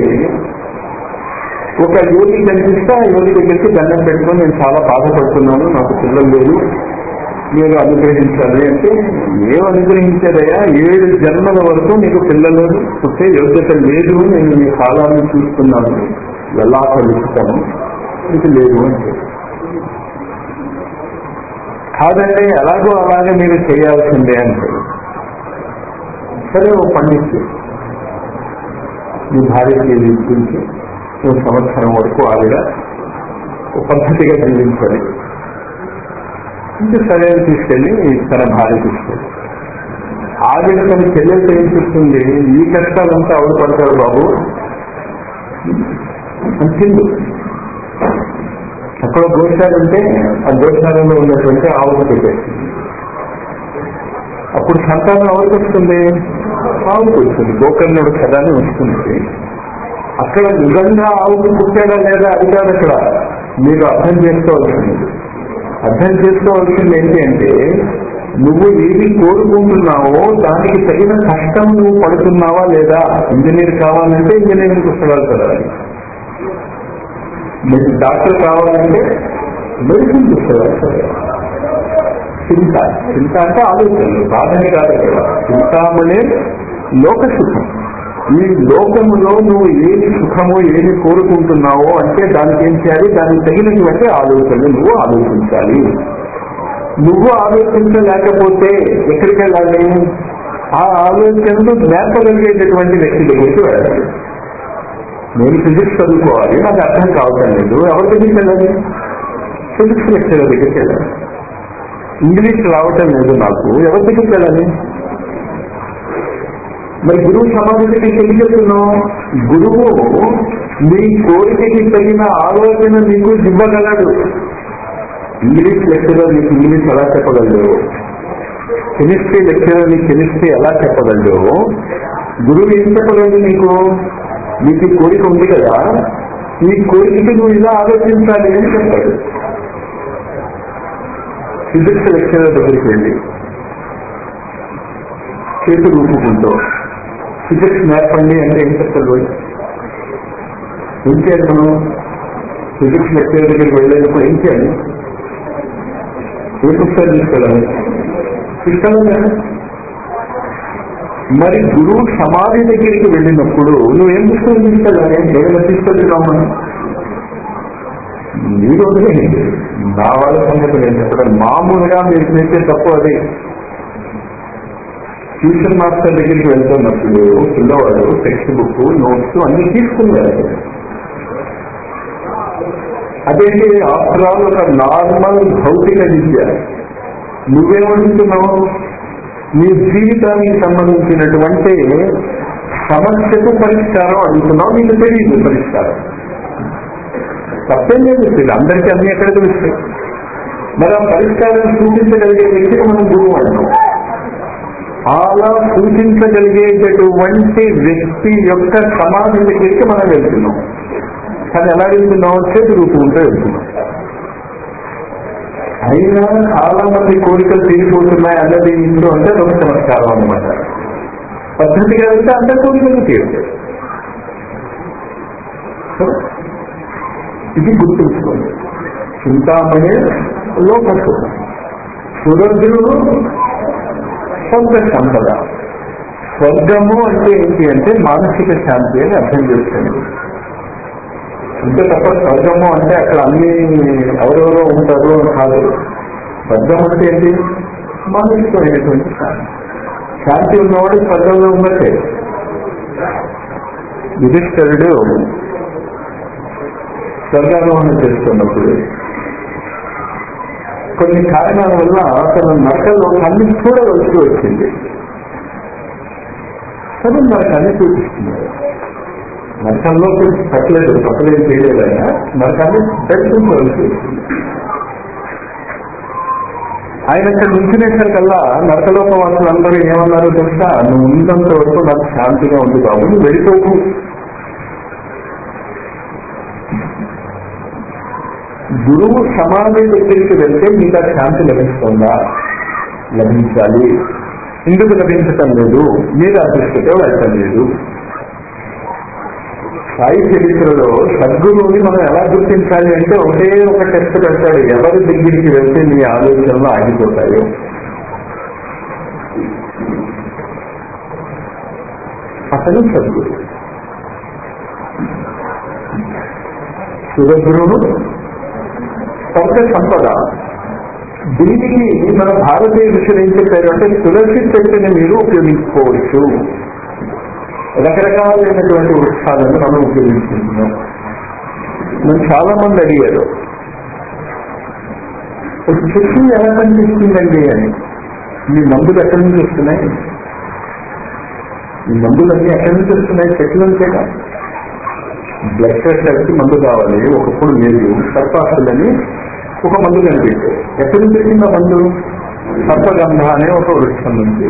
ఒక యోగి కనిపిస్తే ఆ యోగి దగ్గరికి దండం పెట్టుకొని నేను చాలా బాధపడుతున్నాను నాకు పిల్లలు లేరు మీరు అనుగ్రహించాలి అంటే ఏం అనుగ్రహించారయ్యా ఏడు జన్మల వరకు నీకు పిల్లలు పుట్టే యోగ్యత లేదు నేను నీ కాలాన్ని చూస్తున్నాను ఎలా కలుస్తాను నీకు లేదు అంటే కాదండి ఎలాగో అలాగే మీరు చేయాల్సిందే అంటే సరే ఓ పండిత్ మీ భార్యకి గురించి ఓ సంవత్సరం వరకు ఆవిడ ఒక పద్ధతిగా జీవించాలి ఇంకా సరే అని తీసుకెళ్ళి తన భార్య తీసుకెళ్ళి ఆవిడ తన చెల్లెలతో ఏం చెప్తుంది ఈ కష్టాలంతా ఆవిడ పడతారు బాబు అంతిండు అక్కడ గోశాల ఉంటే ఆ గోశాలలో ఉన్నటువంటి ఆవుకు పెట్టేస్తుంది అప్పుడు సంతానం ఎవరికి వస్తుంది ఆవుకు వస్తుంది గోకర్ణుడు కథాన్ని వస్తుంది అక్కడ నిజంగా ఆవుకు పుట్టాడా లేదా అది కాదు అక్కడ మీరు అర్థం చేసుకోవాల్సింది అర్థం చేసుకోవాల్సింది ఏంటి అంటే నువ్వు ఏది కోరుకుంటున్నావో దానికి తగిన కష్టం నువ్వు పడుతున్నావా లేదా ఇంజనీర్ కావాలంటే ఇంజనీరింగ్ పుస్తకాలు చదవాలి మీకు డాక్టర్ కావాలంటే మెడిసిన్ పుస్తకాలు చదవాలి చింత చింత అంటే ఆలోచనలు బాధని కాదు కదా చింతామనే లోక సుఖం ఈ లోకములో నువ్వు ఏది సుఖమో ఏది కోరుకుంటున్నావో అంటే దానికి ఏం చేయాలి దానికి తగినటువంటి ఆలోచనలు నువ్వు ఆలోచించాలి నువ్వు ఆలోచించలేకపోతే ఎక్కడికి వెళ్ళాలి ఆ ఆలోచనలు నేర్పగలిగేటటువంటి వ్యక్తి దగ్గరికి వెళ్ళాలి నేను ఫిజిక్స్ చదువుకోవాలి నాకు అర్థం కావటం లేదు ఎవరి దగ్గరికి వెళ్ళాలి ఫిజిక్స్ లెక్చరర్ దగ్గరికి వెళ్ళాలి ఇంగ్లీష్ రావటం లేదు నాకు ఎవరి దగ్గరికి వెళ్ళాలి మరి గురువు సమాధికి ఎందుకు చెప్తున్నావు గురువు నీ కోరికకి తగిన ఆలోచన నీకు ఇవ్వగలడు ఇంగ్లీష్ లెక్చరర్ నీకు ఇంగ్లీష్ ఎలా చెప్పగలడు కెమిస్ట్రీ లెక్చరర్ నీకు కెమిస్ట్రీ ఎలా చెప్పగలడు గురువు ఏం చెప్పగలడు నీకు నీకు ఈ కోరిక ఉంది కదా ఈ కోరికకి నువ్వు ఇలా ఆలోచించాలి అని చెప్పాడు ఫిజిక్స్ లెక్చరర్ దగ్గరికి వెళ్ళి చేతు రూపుకుంటూ ఫిజిక్స్ నేర్పండి అంటే ఏం చెప్తాడు ఏం చేయాలి మనం ఫిజిక్స్ లెక్చర్ దగ్గరికి వెళ్ళేటప్పుడు ఏం చేయాలి ఏ పుస్తకాలు తీసుకెళ్ళాలి తీసుకెళ్ళాలి మరి గురువు సమాధి దగ్గరికి వెళ్ళినప్పుడు నువ్వేం పుస్తకం తీసుకెళ్ళాలి ఏమైనా తీసుకెళ్తున్నావు మనం మీరు వదిలేయండి నా వాళ్ళ సంగతి నేను చెప్పడం మామూలుగా మీరు చేసే తప్పు అది ట్యూషన్ మాస్టర్ దగ్గరికి వెళ్తున్నప్పుడు పిల్లవాడు టెక్స్ట్ బుక్ నోట్స్ అన్ని తీసుకున్నారు అదేంటి ఆఫ్టర్ ఆల్ ఒక నార్మల్ భౌతిక విద్య నువ్వేమడుగుతున్నావు నీ జీవితానికి సంబంధించినటువంటి సమస్యకు పరిష్కారం అడుగుతున్నావు నీకు తెలియదు పరిష్కారం తప్పేం లేదు తెలియదు అందరికీ అన్ని ఎక్కడ తెలుస్తాయి మరి ఆ పరిష్కారం సూచించగలిగే వ్యక్తికి మనం గురువు అంటాం అలా సూచించగలిగేటటువంటి వ్యక్తి యొక్క సమాధి దగ్గరికి మనం వెళ్తున్నాం కానీ ఎలా వెళ్తున్నాం చేతి రూపంతో వెళ్తున్నాం అయినా చాలా మంది కోరికలు తీరిపోతున్నాయి అన్నది ఇంట్లో అంటే ఒక చమత్కారం అనమాట పద్ధతిగా వెళ్తే అందరి కోరికలు తీరుతాయి ఇది గుర్తుంచుకోండి చింతామణి లోకసు సురద్రుడు స్వర్గ సంపద స్వర్గము అంటే ఏంటి అంటే మానసిక శాంతి అని అర్థం చేసుకోండి అంతే తప్ప స్వర్గము అంటే అక్కడ అన్ని ఎవరెవరో ఉంటారు అని కాదు స్వర్గం అంటే ఏంటి మానసికమైనటువంటి శాంతి శాంతి ఉన్నవాడు స్వర్గంలో ఉన్నట్టే యుధిష్ఠరుడు స్వర్గారోహణ చేస్తున్నప్పుడు కొన్ని కారణాల వల్ల అతను నరకలో అన్ని చూడవలసి వచ్చింది సరే మనకు అన్ని చూపిస్తున్నారు నరకంలో పట్టలేదు పట్టలేదు చేయలేదు ఆయన నరకాన్ని దర్శించవలసి వచ్చింది ఆయన ఇక్కడ నుంచునేసరికల్లా నరకలోక వాసులందరూ ఏమన్నారో తెలుసా నువ్వు ఉన్నంత వరకు నాకు శాంతిగా ఉంది బాబు నువ్వు వెళ్ళిపోకు గురువు సమాధి దగ్గరికి వెళ్తే మీకు ఆ శాంతి లభిస్తుందా లభించాలి ఎందుకు లభించటం లేదు మీరు ఆ దృష్టితో వెళ్ళటం లేదు సాయి చరిత్రలో సద్గురువుని మనం ఎలా గుర్తించాలి అంటే ఒకే ఒక టెస్ట్ పెడతాడు ఎవరి దగ్గరికి వెళ్తే మీ ఆలోచనలు ఆగిపోతాయో అతను సద్గురు సురగురువు స్వర్గ సంపద దీనికి మన భారతీయ ఋషులు ఏం చెప్పారు అంటే తులసి చెట్టుని మీరు ఉపయోగించుకోవచ్చు రకరకాలైనటువంటి వృక్షాలను మనం ఉపయోగించుకుంటున్నాం నన్ను చాలా మంది అడిగారు ఒక చెట్టు ఎలా కనిపిస్తుందండి అని మీ మందులు ఎక్కడి నుంచి వస్తున్నాయి ఈ మందులన్నీ ఎక్కడి నుంచి వస్తున్నాయి చెట్లు అంతేగా బ్లడ్ ప్రెషర్కి మందు కావాలి ఒకప్పుడు మీరు సర్పాసులని ఒక మందు కనిపెట్టారు ఎక్కడి నుంచి వచ్చింది ఆ మందు సర్పగంధ అనే ఒక వృక్షం నుంచి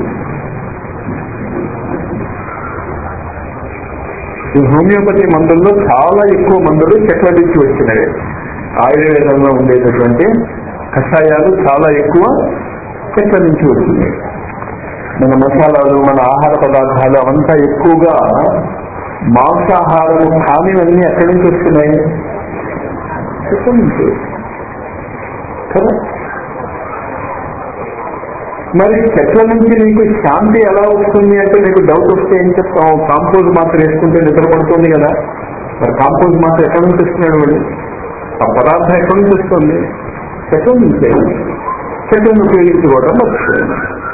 ఈ హోమియోపతి మందుల్లో చాలా ఎక్కువ మందులు చెట్ల నుంచి వచ్చినాయి ఆయుర్వేదంలో ఉండేటటువంటి కషాయాలు చాలా ఎక్కువ చెట్ల నుంచి వచ్చినాయి మన మసాలాలు మన ఆహార పదార్థాలు అవంతా ఎక్కువగా మాంసాహారము కానివన్నీ ఎక్కడి నుంచి వస్తున్నాయి చెట్ల నుంచి కదా మరి చెట్ల నుంచి నీకు శాంతి ఎలా వస్తుంది అంటే నీకు డౌట్ వస్తే ఏం చెప్తాం కాంపోజ్ మాత్రం వేసుకుంటే నిద్రపడుతుంది కదా మరి కాంపోజ్ మాత్రం ఎక్కడి నుంచి వస్తున్నాడు వాడు ఆ పదార్థం ఎక్కడి నుంచి వస్తుంది చెట్ల నుంచే చెట్లను ఉపయోగించుకోవడం మర్చిపోయింది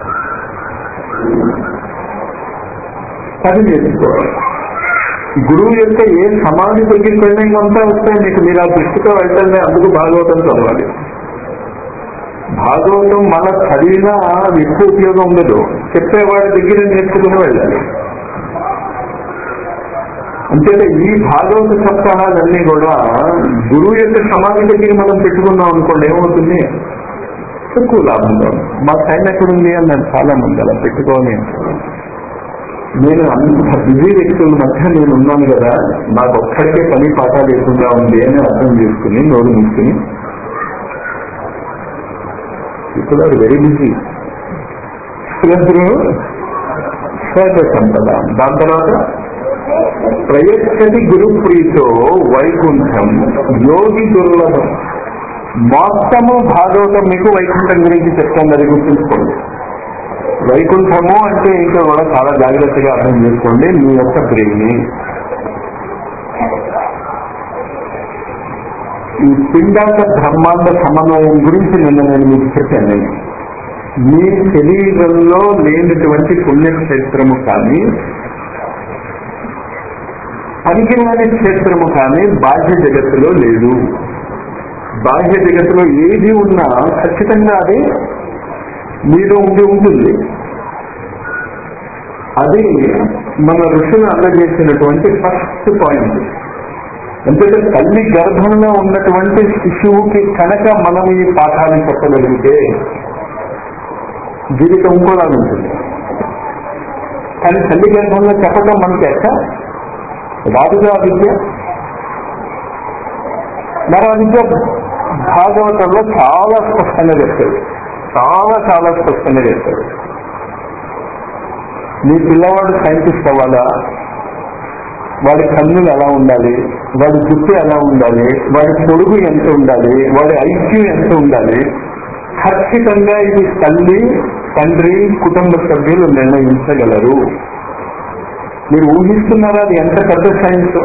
అది నేర్చుకోవాలి గురువు యొక్క ఏ సమాధి దగ్గరికి వెళ్ళినా ఇవంతా వస్తాయి మీకు మీరు ఆ దృష్టితో వెళ్తే అందుకు భాగవతం చదవాలి భాగవతం మన చదివినా ఎక్కువ ఉపయోగం ఉండదు చెప్పేవాడి దగ్గర నేర్చుకుని వెళ్ళాలి అంతే ఈ భాగవత సప్తాహాలన్నీ కూడా గురువు యొక్క సమాధి దగ్గర మనం పెట్టుకున్నాం అనుకోండి ఏమవుతుంది ఎక్కువ లాభంగా మా టైం ఎక్కడుంది అని నేను చాలా మంది అలా పెట్టుకోని నేను అంత బిజీ వ్యక్తుల మధ్య నేను ఉన్నాను కదా నాకు ఒక్కడికే పని పాట లేకుండా ఉంది అని అర్థం చేసుకుని నోరు మూసుకుని ఇప్పుడు ఆర్ వెరీ బిజీ స్వర్గ సంపద దాని తర్వాత ప్రయచ్చతి గురుప్రీతో వైకుంఠం యోగి దుర్లభం మొత్తము భాగవతం మీకు వైకుంఠం గురించి చెప్తాను అది గుర్తుంచుకోండి వైకుంఠము అంటే ఇంకా కూడా చాలా జాగ్రత్తగా అర్థం చేసుకోండి మీ యొక్క బ్రెయిన్ ఈ పిండాక బ్రహ్మాండ సమన్వయం గురించి నిన్న నేను మీకు చెప్పాను మీ శరీరంలో లేనటువంటి పుణ్యక్షేత్రము కానీ పనికిరాని క్షేత్రము కానీ బాహ్య జగత్తులో లేదు బాహ్య జగత్తులో ఏది ఉన్నా ఖచ్చితంగా అది మీలో ఉండి ఉంటుంది అది మన ఋషులు అందజేసినటువంటి ఫస్ట్ పాయింట్ ఎందుకంటే తల్లి గర్భంలో ఉన్నటువంటి శిశువుకి కనుక మనం ఈ పాఠాలు చెప్పగలిగితే జీవితం ఇంకోలా ఉంటుంది కానీ తల్లి గర్భంలో చెప్పడం మనకి ఎక్క రాదుగా విద్య మరో విద్య భాగవతంలో చాలా స్పష్టంగా చెప్తాడు చాలా చాలా స్పష్టంగా చెప్తాడు మీ పిల్లవాడు సైంటిస్ట్ అవ్వాలా వాడి కన్నులు ఎలా ఉండాలి వాడి జుట్టు ఎలా ఉండాలి వాడి పొడుగు ఎంత ఉండాలి వాడి ఐక్యూ ఎంత ఉండాలి ఖచ్చితంగా ఇది తల్లి తండ్రి కుటుంబ సభ్యులు నిర్ణయించగలరు మీరు ఊహిస్తున్నారా అది ఎంత పెద్ద సైన్స్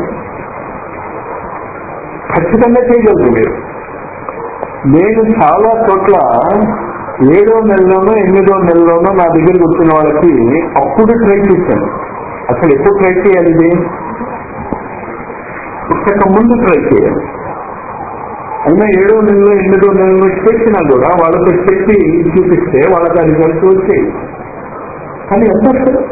ఖచ్చితంగా చేయగలరు మీరు నేను చాలా చోట్ల ఏడో నెలలోనో ఎనిమిదో నెలలోనో నా దగ్గరికి వచ్చిన వాళ్ళకి అప్పుడు ట్రై చేశాను అసలు ఎప్పుడు ట్రై చేయాలి ఇది పుస్తకం ముందు ట్రై చేయాలి అయినా ఏడో నెలలో ఎనిమిదో నెలలో చేసినా కూడా వాళ్ళతో చెప్పి చూపిస్తే వాళ్ళకి ఆ రిజల్ట్స్ వచ్చాయి కానీ ఎంత వస్తుంది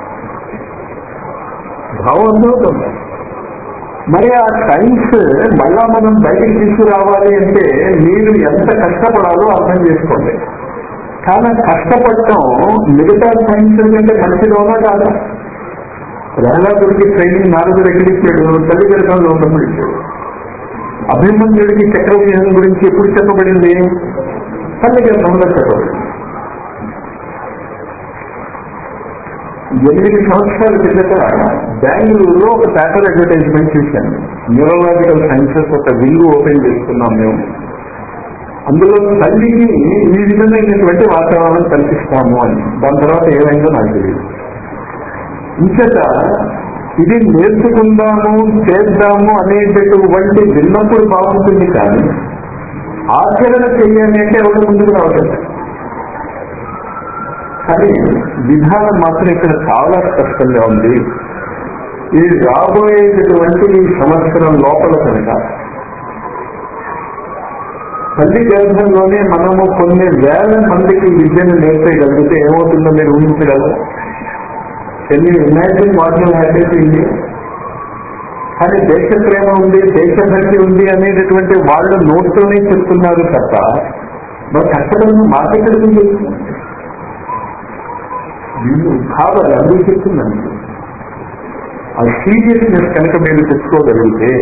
భావం అర్థమవుతుంది మరి ఆ సైన్స్ మళ్ళా మనం బయటికి తీసుకురావాలి అంటే మీరు ఎంత కష్టపడాలో అర్థం చేసుకోండి కానీ ఆ కష్టపడటం మిగతా సైన్స్ కంటే మంచిదోనా కాదా ప్రహ్లాదుడికి ట్రైనింగ్ నాలుగు దగ్గర ఇచ్చాడు తల్లి గర్భంలో ఉన్నప్పుడు ఇచ్చాడు అభిమన్యుడికి చక్రవ్యూహం గురించి ఎప్పుడు చెప్పబడింది తల్లి గర్భంలో చెప్పబడింది ఎనిమిది సంవత్సరాల కిందట బెంగళూరులో ఒక పేపర్ అడ్వర్టైజ్మెంట్ చూశాను న్యూరలాజికల్ సైన్సెస్ ఒక వింగ్ ఓపెన్ చేస్తున్నాం మేము అందులో తల్లికి ఈ విధమైనటువంటి వాతావరణం కల్పిస్తాము అని దాని తర్వాత ఏమైందో నాకు తెలియదు ఇంకట ఇది నేర్చుకుందాము చేద్దాము అనేటటువంటి విన్నప్పుడు బాగుంటుంది కానీ ఆచరణ చెయ్యాలి అంటే ఎవరు ముందుకు రావట్లేదు కానీ విధానం మాత్రం ఇక్కడ చాలా స్పష్టంగా ఉంది ఈ రాబోయేటటువంటి ఈ సంవత్సరం లోపల కనుక తల్లి గర్భంలోనే మనము కొన్ని వేల మందికి విద్యను నేర్పేయగలిగితే ఏమవుతుందో మీరు ఊహించగలరు can you imagine what you happy India కానీ దేశ ప్రేమ ఉంది దేశభక్తి ఉంది అనేటటువంటి వాళ్ళు నోట్తోనే చెప్తున్నారు తప్ప మరి కష్టపడిన మార్కెట్ వీళ్ళు కావాలి అందుకు చెప్తున్నాను ఆ సీరియస్నెస్ కనుక మీరు తెచ్చుకోగలిగితే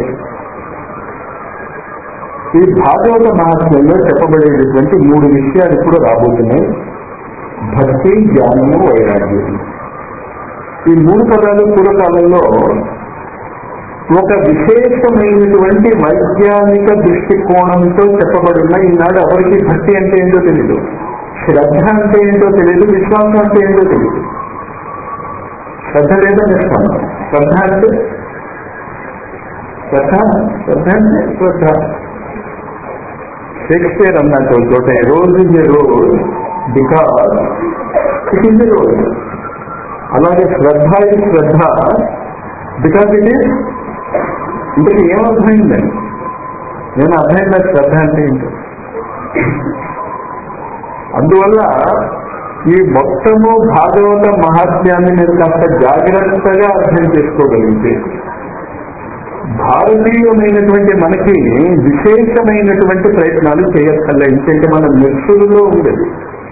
ఈ భాగవత మహాత్మ్యంలో చెప్పబడేటటువంటి మూడు విషయాలు ఇప్పుడు రాబోతున్నాయి భక్తి జ్ఞానము వైరాగ్యం ఈ మూడు పదాలు పూర్వకాలంలో ఒక విశేషమైనటువంటి వైజ్ఞానిక దృష్టికోణంతో చెప్పబడిన ఈనాడు ఎవరికి భక్తి అంటే ఏంటో తెలియదు శ్రద్ధ అంటే ఏంటో తెలియదు విశ్వాసం అంటే ఏంటో తెలియదు శ్రద్ధ లేదా నిష్ఠానం శ్రద్ధ అంటే శ్రద్ధ శ్రద్ధ అంటే శ్రద్ధ షేక్స్పియర్ అన్నట్టు చోట rose is a rose because it is a rose అలాగే శ్రద్ధ ఇది శ్రద్ధ బికాస్ ఇట్ ఈస్ ఇంతకు ఏమర్థమైందండి నేను అర్థమైందా శ్రద్ధ అంటే ఏంటో అందువల్ల ఈ మొత్తము భాగవత మహాత్మ్యాన్ని మీరు కాస్త జాగ్రత్తగా అర్థం చేసుకోగలిగితే భారతీయమైనటువంటి మనకి విశేషమైనటువంటి ప్రయత్నాలు చేయక్కర్లే ఎందుకంటే మన మెస్సులలో ఉండేది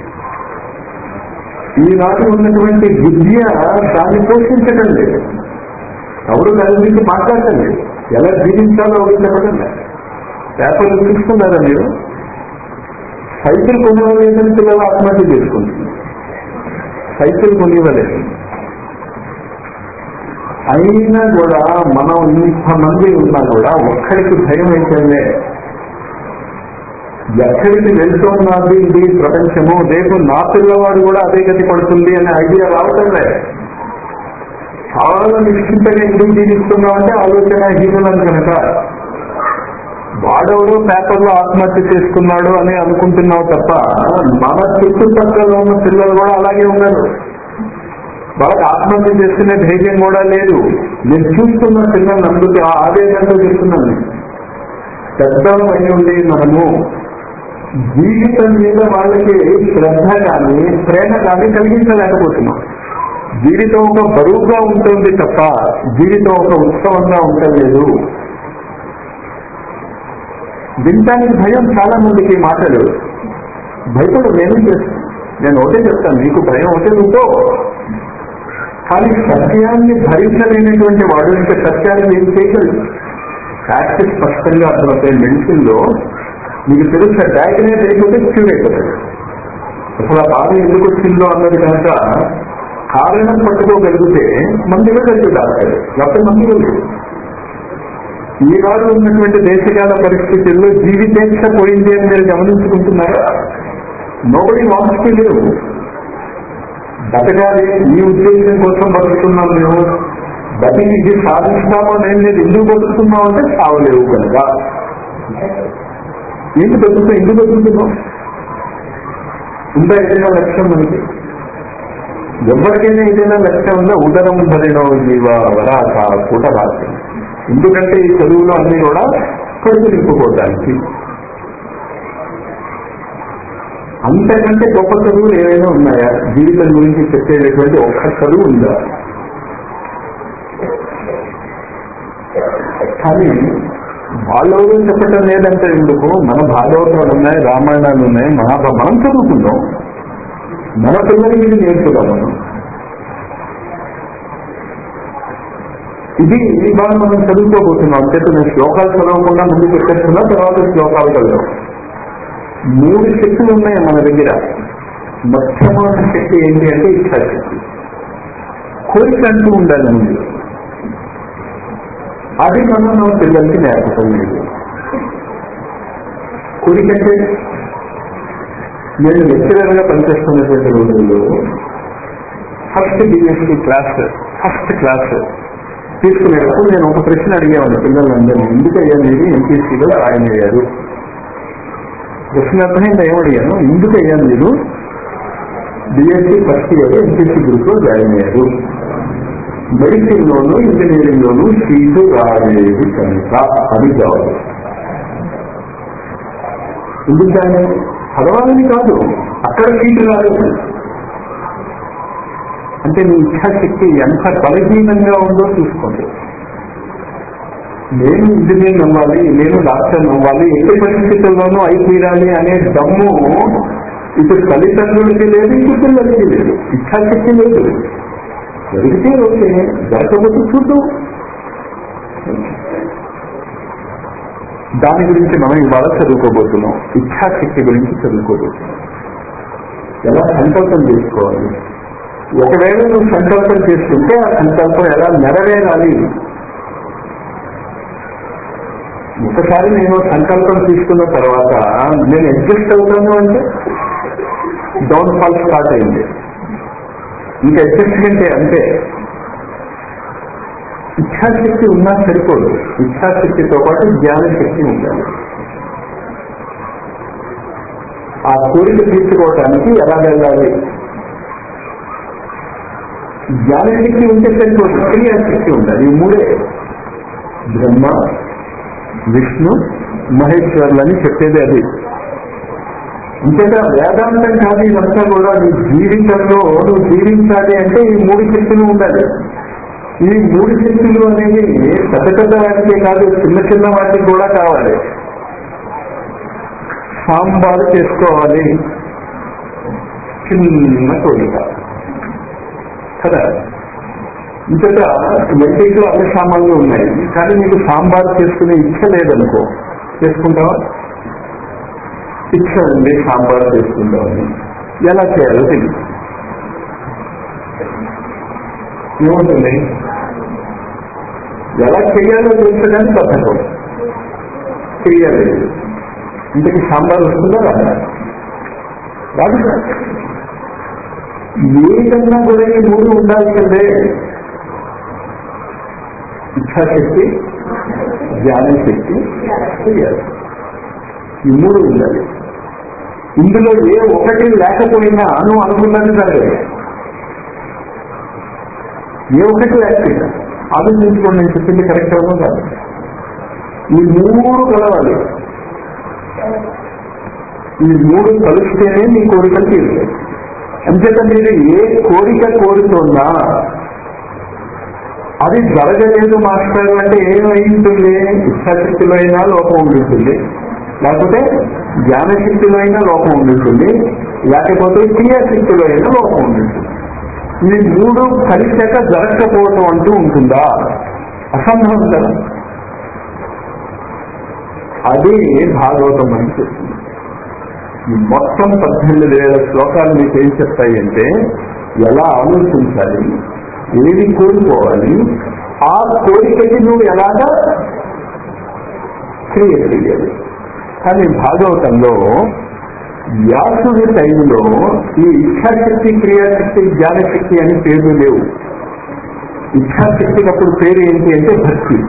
ఈనాడు ఉన్నటువంటి విద్య దాన్ని పోషించడం లేదు ఎవరు దాని గురించి మాట్లాడటం లేదు ఎలా జీవించాలో ఎవరు చెప్పడం లేదు పేపర్లు తీసుకున్నారా మీరు సైకిల్ కొనివ్వలేదని పిల్లలు ఆత్మహత్య చేసుకుంటుంది సైకిల్ కొనివ్వలేదు అయినా కూడా మనం ఇంతమంది ఉన్నా కూడా ఒక్కడికి భయం ఏంటంటే ఎక్కడికి వెళ్తున్నది ఇది ప్రపంచము రేపు నా పిల్లవాడు కూడా అదే గతి పడుతుంది అనే ఐడియా రావటం లేదు చాలా నిశ్చింతగా ఎందుకు జీవిస్తున్నాం అంటే ఆలోచన హీనులను కనుక వాడెవడో పేపర్లో ఆత్మహత్య చేసుకున్నాడు అని అనుకుంటున్నావు తప్ప మన చుట్టుపక్కల ఉన్న పిల్లలు కూడా అలాగే ఉన్నారు వాళ్ళకి ఆత్మహత్య చేసుకునే ధైర్యం కూడా లేదు నేను చూస్తున్న పిల్లల్ని అందుకు ఆ ఆవేశంతో చెప్తున్నాను పెద్దలు అయి ఉండి మనము జీవితం మీద వాళ్ళకి శ్రద్ధ కానీ ప్రేమ కానీ కలిగించలేకపోతున్నాం జీవితం ఒక బరువుగా ఉంటుంది తప్ప జీవితం ఒక ఉత్సవంగా ఉండలేదు వినటానికి భయం చాలా మందికి ఈ మాటలు భయపడు నేనేం చేస్తాను నేను ఒకటే చెప్తాను నీకు భయం ఒకటే నువ్వు కానీ సత్యాన్ని భరించలేనటువంటి వాడు ఇంకా సత్యాన్ని ఏం చేయగలడు ఫ్యాక్ట్ స్పష్టంగా అర్థమవుతాయి మెడిసిన్ లో మీకు తెలుసా డయాగ్నైజ్ అయిపోతే క్యూర్ అయిపోతాడు అసలు ఆ బాధ ఎందుకు వచ్చిందో అన్నది కనుక కారణం పట్టుకోగలిగితే మంది వెళ్ళదు డాక్టర్ లేకపోతే మంది వెళ్ళదు ఈనాడు ఉన్నటువంటి దేశకాల పరిస్థితుల్లో జీవితేచ్ఛ పోయింది అని మీరు గమనించుకుంటున్నారా నోబడి వాన్స్ లేవు బతకాలి ఈ ఉద్దేశం కోసం బతుకుతున్నాం మేము బతికి ఇది సాధిస్తామో నేను నేను ఎందుకు బతుకుతున్నాం అంటే సావలేవు కనుక ఏంటి బతుకుతాం ఎందుకు బతుకుతున్నాం ఉందా ఏదైనా లక్ష్యం మనకి ఎవరికైనా ఏదైనా లక్ష్యం ఉందా ఉదరం భరినో జీవ వరాక కుటరాక ఎందుకంటే ఈ చదువులో అన్ని కూడా కడుపు నింపుకోవడానికి అంతకంటే గొప్ప చదువులు ఏవైనా ఉన్నాయా జీవితం గురించి చెప్పేటటువంటి ఒక్క చదువు ఉందా కానీ వాళ్ళెవరూ చెప్పటం లేదంటే ఎందుకు మన భాగవతాలు ఉన్నాయి రామాయణాలు ఉన్నాయి మహాభా మనం చదువుకుందాం మన పిల్లలకి ఇది నేర్చుదాం మనం ఇది ఇవాళ మనం చదువుకోబోతున్నాం అంటే నేను శ్లోకాలు చదవకుండా ముందు పెట్టేస్తున్నా తర్వాత శ్లోకాలు చదవడం మూడు శక్తులు ఉన్నాయి మన దగ్గర మొట్టమొదటి శక్తి ఏంటి అంటే ఇచ్చాశక్తి కోరిక అంటూ ఉండాలి ముందు అది మనం మన పిల్లలకి నేర్పడం లేదు కోరిక అంటే నేను లెక్చరర్ గా పనిచేస్తున్నటువంటి రోజుల్లో first BSc class first class తీసుకునేటప్పుడు నేను ఒక ప్రశ్న అడిగేవాడిని పిల్లలందరినీ ఎందుకయ్యా మీరు ఎంపీసీలో జాయిన్ అయ్యారు ప్రశ్న అర్థమైంది ఏమడిగాను ఎందుకయ్యా మీరు BSc first year MPC group లో జాయిన్ అయ్యారు మెడిసిన్ లోను ఇంజనీరింగ్ లోను సీటు రాలేదు కనుక అది జవాబు ఎందుకు జాయిన్ అయ్యారు చదవాలని కాదు అక్కడ సీటు రాలేదు అంటే నీ ఇచ్ఛాశక్తి ఎంత బలహీనంగా ఉందో చూసుకోండి నేను ఇంజనీర్ అవ్వాలి నేను డాక్టర్ అవ్వాలి ఎట్టి పరిస్థితుల్లోనూ అయి తీరాలి అనే దమ్ము ఇటు తల్లిదండ్రులకి లేదు ఇటు పిల్లలకి లేదు ఇచ్ఛాశక్తి లేదు జరిగితే ఓకే జరగకపోతే చూద్దాం దాని గురించి మనం ఇవాళ చదువుకోబోతున్నాం ఇచ్ఛాశక్తి గురించి చదువుకోబోతున్నాం ఎలా సంకల్పం చేసుకోవాలి ఒకవేళ నువ్వు సంకల్పం చేసుకుంటే ఆ సంకల్పం ఎలా నెరవేరాలి ఒకసారి నేను సంకల్పం తీసుకున్న తర్వాత నేను అడ్జస్ట్ అవుతాను అంటే డౌన్ ఫాల్ స్టార్ట్ అయింది ఇంకా అడ్జస్ట్మెంట్ అంటే ఇచ్ఛాశక్తి ఉన్నా సరిపోదు ఇచ్ఛాశక్తితో పాటు జ్ఞానశక్తి ఉండాలి ఆ కోరిక తీర్చుకోవటానికి ఎలా వెళ్ళాలి జ్ఞానశక్తి ఉంటే సరిపోదు క్రియాశక్తి ఉండాలి ఈ మూడే బ్రహ్మ విష్ణు మహేశ్వరులని చెప్పేది అది ఇంతగా వేదాంతం కాదు ఇదంతా కూడా నీ జీవితంలో నువ్వు జీవించాలి అంటే ఈ మూడు శక్తులు ఉండాలి ఈ మూడు శక్తులు అనేవి పెద్ద పెద్ద వాటికే కాదు చిన్న చిన్న వాటికి కూడా కావాలి సాంబారు చేసుకోవాలి చిన్న కోరిక కదా ఇంతట వెంకయ్యలో అన్ని సామాన్లు ఉన్నాయి కానీ నీకు సాంబార్ చేసుకునే ఇచ్చ లేదనుకో చేసుకుంటావా ఇచ్చ ఉంది సాంబార్ చేసుకుంటామని ఎలా చేయాలో తెలియదు ఏముంటుంది ఎలా చేయాలో తెలుసడానికి బద్ధకం చేయలేదు ఇంతకి సాంబార్ వస్తుందా రాదా రాదు కదా. ఏదన్నా కూడా ఈ మూడు ఉండాల్సిందే ఇచ్ఛాశక్తి జ్ఞానశక్తి క్రియాశక్తి. ఈ మూడు ఉండాలి ఇందులో ఏ ఒకటి లేకపోయినా నువ్వు అనుకున్నది జరగదు ఏ ఒకటి లేకపోయినా ఆలోచించుకోండి నేను చెప్పింది కరెక్ట్ అవ్వడం కాదు ఈ మూడు కలవాలి ఈ మూడు కలిస్తేనే మీ కోరికలు తీరుతాయి అంచేత మీరు ఏ కోరిక కోరుతున్నా అది జరగలేదు మాస్టర్ అంటే ఏమై ఉంటుంది ఇచ్ఛాశక్తిలో అయినా లోపం ఉంటుంది లేకపోతే జ్ఞానశక్తిలో అయినా లోపం ఉంటుంది లేకపోతే క్రియాశక్తిలో అయినా లోపం ఉంటుంది ఈ మూడు కలిసాక జరగకపోవటం అంటూ ఉంటుందా అసంభవం కదా అది భాగవతం అని చెప్తుంది ఈ మొత్తం పద్దెనిమిది వేల శ్లోకాలు మీకు ఏం చెప్తాయి అంటే ఎలా ఆలోచించాలి ఏది కోరుకోవాలి ఆ కోరికకి నువ్వు ఎలాగా క్రియ చేయాలి కానీ భాగవతంలో వ్యాసుడి టైంలో ఈ ఇచ్ఛాశక్తి క్రియాశక్తి జ్ఞానశక్తి అని పేర్లు లేవు ఇచ్ఛాశక్తికి అప్పుడు పేరు ఏంటి అంటే భక్తి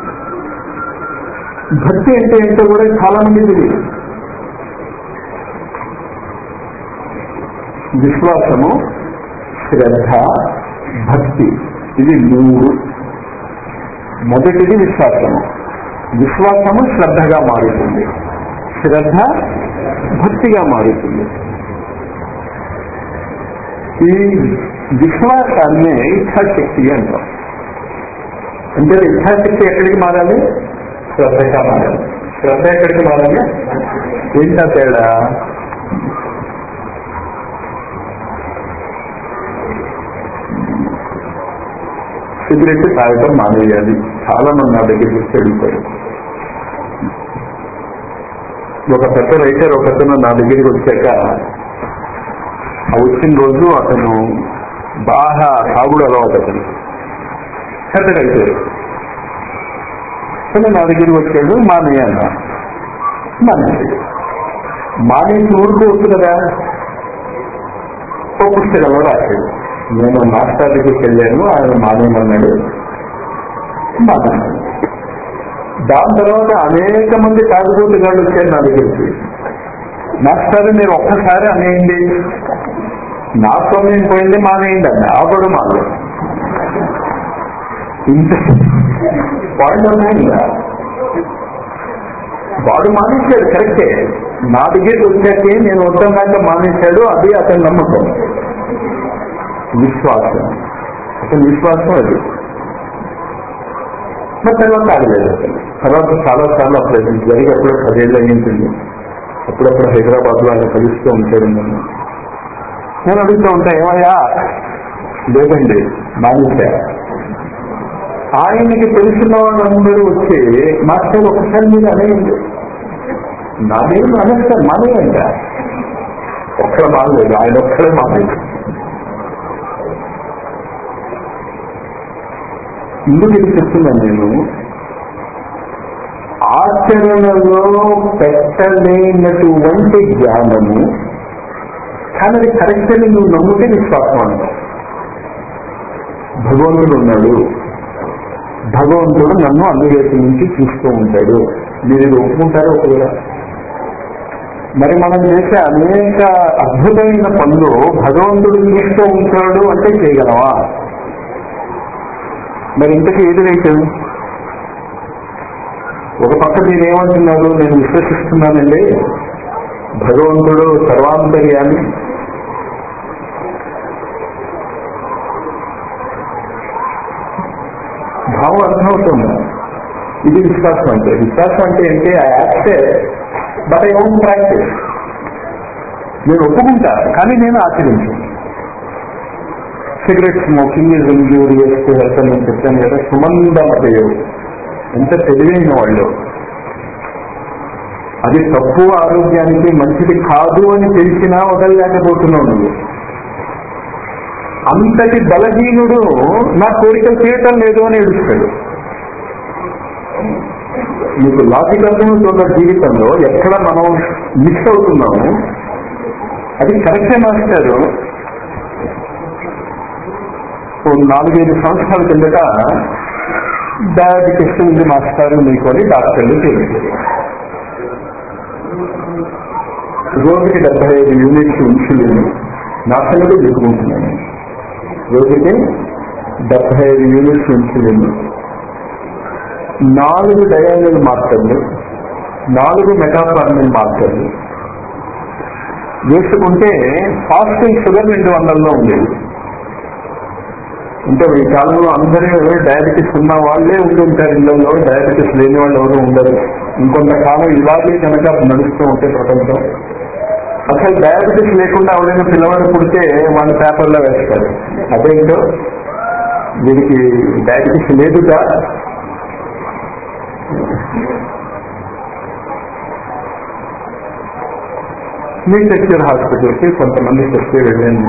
భక్తి అంటే ఏంటో కూడా చాలా మంది తెలియదు విశ్వాసము శ్రద్ధ భక్తి ఇది మూడు మొదటిది విశ్వాసము విశ్వాసము శ్రద్ధగా మారుతుంది శ్రద్ధ భక్తిగా మారుతుంది ఈ విశ్వాసాన్ని ఇచ్ఛాశక్తి అంటాం అంటే ఇచ్ఛాశక్తి ఎక్కడికి మారాలి శ్రద్ధగా మారాలి శ్రద్ధ ఎక్కడికి మారాలి ఏంటా తేడా సిగరెట్ తాగటం మానేయాలి చాలా మంది నా దగ్గరికి వచ్చి అడుగుతారు ఒక పెద్ద రైటర్ ఒక అతను నా దగ్గరికి వచ్చాక ఆ వచ్చిన రోజు అతను బాగా తాగుడు అలవాటు అతను పెద్ద రైటర్ అతను నా దగ్గరికి వచ్చాడు మానేయన్న మానేసి మానేసి ఊరుకోవచ్చు కదా ఓ పుస్తకంలో రాశాడు నేను మాస్టర్ దగ్గరికి వెళ్ళాను ఆయన మానేయమన్నాడు మానేశాను దాని తర్వాత అనేక మంది తాగుబోతు గాళ్ళు వచ్చారు నా దగ్గరికి మాస్టర్ మీరు ఒక్కసారి అనేయండి నా సమయం పోయింది మానేయండి అండి ఆపడు మాకు ఇంత పాయింట్ ఉన్నాయిందా వాడు మానేశాడు కరెక్టే నా దగ్గరికి వచ్చాకే నేను వద్దన్నాక మానేశాడు అది అతని నమ్మకం విశ్వాసం అతని విశ్వాసం అది మరి తర్వాత ఆగలేదు అసలు తర్వాత చాలా సార్లు అప్పుడు ఇది జరిగి అప్పుడు పదేళ్ళు అయ్యింటుంది అప్పుడప్పుడు హైదరాబాద్ లో ఆయన కలుస్తూ ఉంటాడు నన్ను నేను అడుగుతూ ఉంటా ఏమయ్యా లేదండి మానేశా ఆయనకి తెలిసిన వాళ్ళందరూ వచ్చి మాస్టర్ ఒకసారి మీరు అనేయండి నా పేరు అనేస్తారు మానేయండి ఒక్కడ మానలేదు ఆయన ఒక్కడే మానేది ఇందుకు ఇది చెప్తున్నాను నేను ఆచరణలో పెట్టలేనటువంటి జ్ఞానము కానీ అది కరెక్ట్ అని నువ్వు నమ్మితే విశ్వాసం అంటావు భగవంతుడు ఉన్నాడు భగవంతుడు నన్ను అన్ని వైపు నుంచి చూస్తూ ఉంటాడు మీరు ఇది ఒప్పుకుంటారో ఒకవేళ మరి మనం చేసే అనేక అద్భుతమైన పనులు భగవంతుడు చూస్తూ ఉంటాడు అంటే చేయగలవా మరి ఇంతకీ ఏది రైతు ఒక పక్క మీరు ఏమంటున్నారు నేను విశ్వసిస్తున్నానండి భగవంతుడు సర్వాంతర్యాన్ని భావం అర్థమవుతుంది ఇది విశ్వాసం అంటే విశ్వాసం అంటే ఏంటి I accept but I own practice నేను ఒప్పుకుంటా కానీ నేను ఆచరించాను cigarette smoking is injurious to health అని నేను చెప్పాను కదా సుమంద మతయు ఎంత తెలివైన వాళ్ళు అది తప్పు ఆరోగ్యానికి మంచిది కాదు అని తెలిసినా వదలలేకపోతున్నావు నువ్వు అంతటి బలహీనుడు నా కోరికలు తీయటం లేదు అని ఏడుస్తాడు మీకు లాజిక్ అర్థమవుతున్న జీవితంలో ఎక్కడ మనం మిస్ అవుతున్నాము అది కరెక్టే మాస్టారు ఓ నాలుగైదు సంవత్సరాల కిందట డయాబెటిస్ ఉంది మాస్టారు మీకు అని డాక్టర్లు తెలిపారు రోజుకి డెబ్బై ఐదు యూనిట్స్ ఇన్సులిన్ నాశనలు తీసుకుంటున్నాను రోజుకి డెబ్బై ఐదు యూనిట్స్ ఇన్సులిన్ నాలుగు డయానల్ మార్కర్లు నాలుగు మెటాఫార్మిన్ మార్కర్లు వేసుకుంటే ఫాస్టింగ్ షుగర్ రెండు వందల్లో ఉండేది అంటే ఈ కాలంలో అందరూ డయాబెటీస్ ఉన్న వాళ్ళే ఉండి ఉంటారు ఇళ్లలో డయాబెటీస్ లేని వాళ్ళు ఎవరు ఉండరు ఇంకొంతకాలం ఇలాగే కనుక నడుస్తూ ఉంటే ప్రపంచం అసలు డయాబెటీస్ లేకుండా ఎవరైనా పిల్లవాడు పుడితే వాళ్ళ పేపర్లో వేస్తారు అదేంటో వీడికి డయాబెటీస్ లేదుగా మీ టెక్చర్ హాస్పిటల్కి కొంతమంది చెప్తే వెళ్ళాను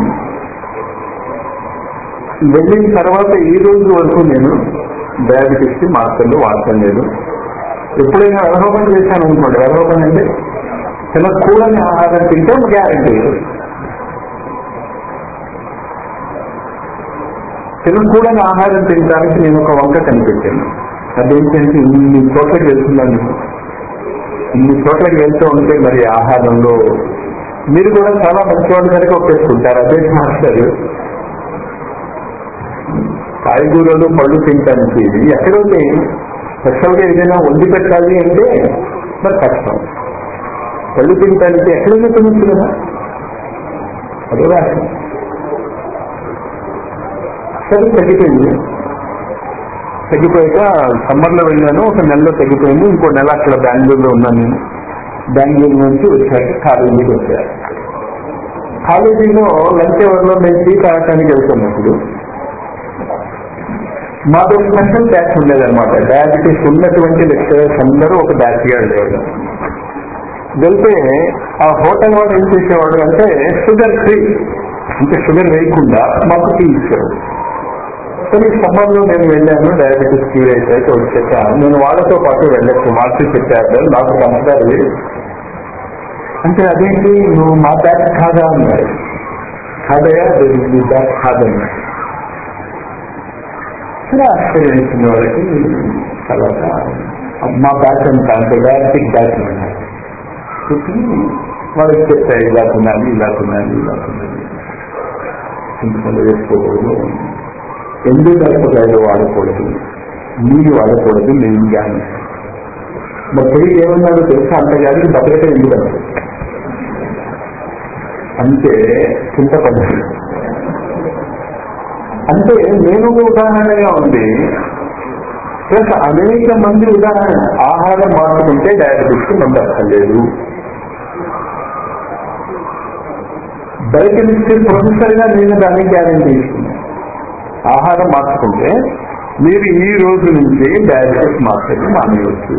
వెళ్ళిన తర్వాత ఈ రోజు వరకు నేను డయాబెటీస్ కి మార్కర్లు వాడటం లేదు ఎప్పుడైనా వ్యవహారం చేశాను అనుకోండి వ్యవహారం అంటే చిన్న కూడని ఆహారం తింటే గ్యారంటీ చిన్న కూడని ఆహారం తినడానికి నేను ఒక వంక కనిపెట్టాను అదేంటంటే ఇన్ని చోట్లకి వెళ్తున్నాను ఇన్ని చోట్లకి వెళ్తూ ఉంటే మరి ఆహారంలో మీరు కూడా చాలా మంచివాళ్ళు కనుక ఒప్పేసుకుంటారు అదే మాస్టర్ కాయగూరలు పళ్ళు తినడానికి ఎక్కడైతే స్పెషల్గా ఏదైనా వండి పెట్టాలి అంటే మరి కష్టం పళ్ళు తినడానికి ఎక్కడైనా తినచ్చు కదా అదే రాష్ట్రం సరే తగ్గిపోయింది తగ్గిపోయాక సమ్మర్లో వెళ్ళాను ఒక నెలలో తగ్గిపోయింది ఇంకో నెల అక్కడ బెంగళూరులో ఉన్నాను నేను బెంగళూరు నుంచి వచ్చాక కాలేజీకి వచ్చాను కాలేజీలో లంచ్ అవర్లో మేము టీ తాగటానికి వెళ్తున్నప్పుడు మాకు స్పెషల్ బ్యాచ్ ఉండేదన్నమాట డయాబెటీస్ ఉన్నటువంటి లెక్చరర్స్ అందరూ ఒక బ్యాచ్గా వెళ్ళేవాడు వెళ్తే ఆ హోటల్ వాడు ఏం చేసేవాడు అంటే షుగర్ ఫ్రీ అంటే షుగర్ వేయకుండా మాకు టీ ఇచ్చేవాడు కానీ సమ్మర్లో నేను వెళ్ళాను డయాబెటీస్ క్యూర్ అయితే వచ్చాక నేను వాళ్ళతో పాటు వెళ్ళచ్చు మార్చి చెప్పారు నాకు పంపుతారు అంటే అదేంటి నువ్వు మా బ్యాచ్ కాదా అన్నారు కాదయా మీ బ్యాచ్ కాదన్నారు సరే ఆశ్చర్యం వేసింది వాళ్ళకి తర్వాత మా బ్యాచ్ అంత అంటే డయాబెటిక్ బ్యాచ్ అన్నారు చెప్పి వాళ్ళకి చెప్తారు ఇలా తినాలి ఇలా తినాలి ఇలా తినాలి చింతపండు వేసుకోకూడదు ఎందుకు కలపకాయలు వాడకూడదు నీళ్ళు వాడకూడదు నేను కానీ మా పెళ్లి ఏమన్నాడో తెలుసా అంతగాని బతకట ఎందుకు అన్నారు అంటే చింతపండు అంటే నేను ఒక ఉదాహరణగా ఉంది ప్లస్ అనేక మంది ఉదాహరణ ఆహారం మార్చుకుంటే డయాబెటీస్ కి మందు అక్కర్లేదు బయట నుంచి ప్రొఫెసర్ గా నేను దాన్ని గ్యారెంటీ ఇస్తున్నాను ఆహారం మార్చుకుంటే మీరు ఈ రోజు నుంచి డయాబెటీస్ మార్చడం మానేయవచ్చు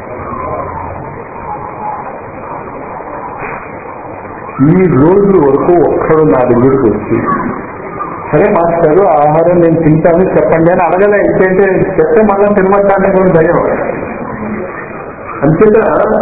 ఈ రోజు వరకు ఒక్కడు నా దగ్గరికి వచ్చి సరే మాస్టారు ఆహారం నేను తింటాను చెప్పండి అని అడగలే ఎందుకంటే చెప్తే మళ్ళీ తినమంటానికి కూడా భయం అంతేత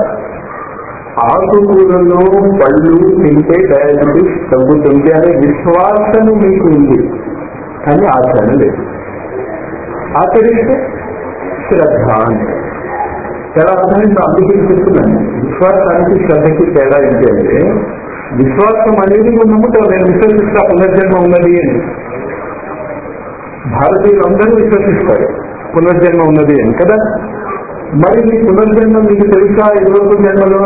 ఆకుకూరలు పళ్ళు తింటే డయాబెటీస్ తగ్గుతుంది అనే విశ్వాసం మీకు ఉంది కానీ ఆచరణ లేదు ఆచరిస్తే శ్రద్ధ అంటే చాలా అర్థమైంది అందుకే చెప్తున్నాను విశ్వాసానికి శ్రద్ధకి తేడా ఏంటంటే విశ్వాసం అనేది నువ్వు నమ్ముతావు నేను విశ్వసిస్తా పునర్జన్మ ఉన్నది అని భారతీయులందరూ విశ్వసిస్తారు పునర్జన్మ ఉన్నది అని కదా మరి నీ పునర్జన్మ మీకు తెలుసా ఇదివరకు జన్మలో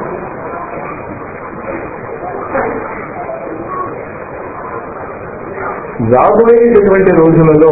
రాబోయేటటువంటి రోజులలో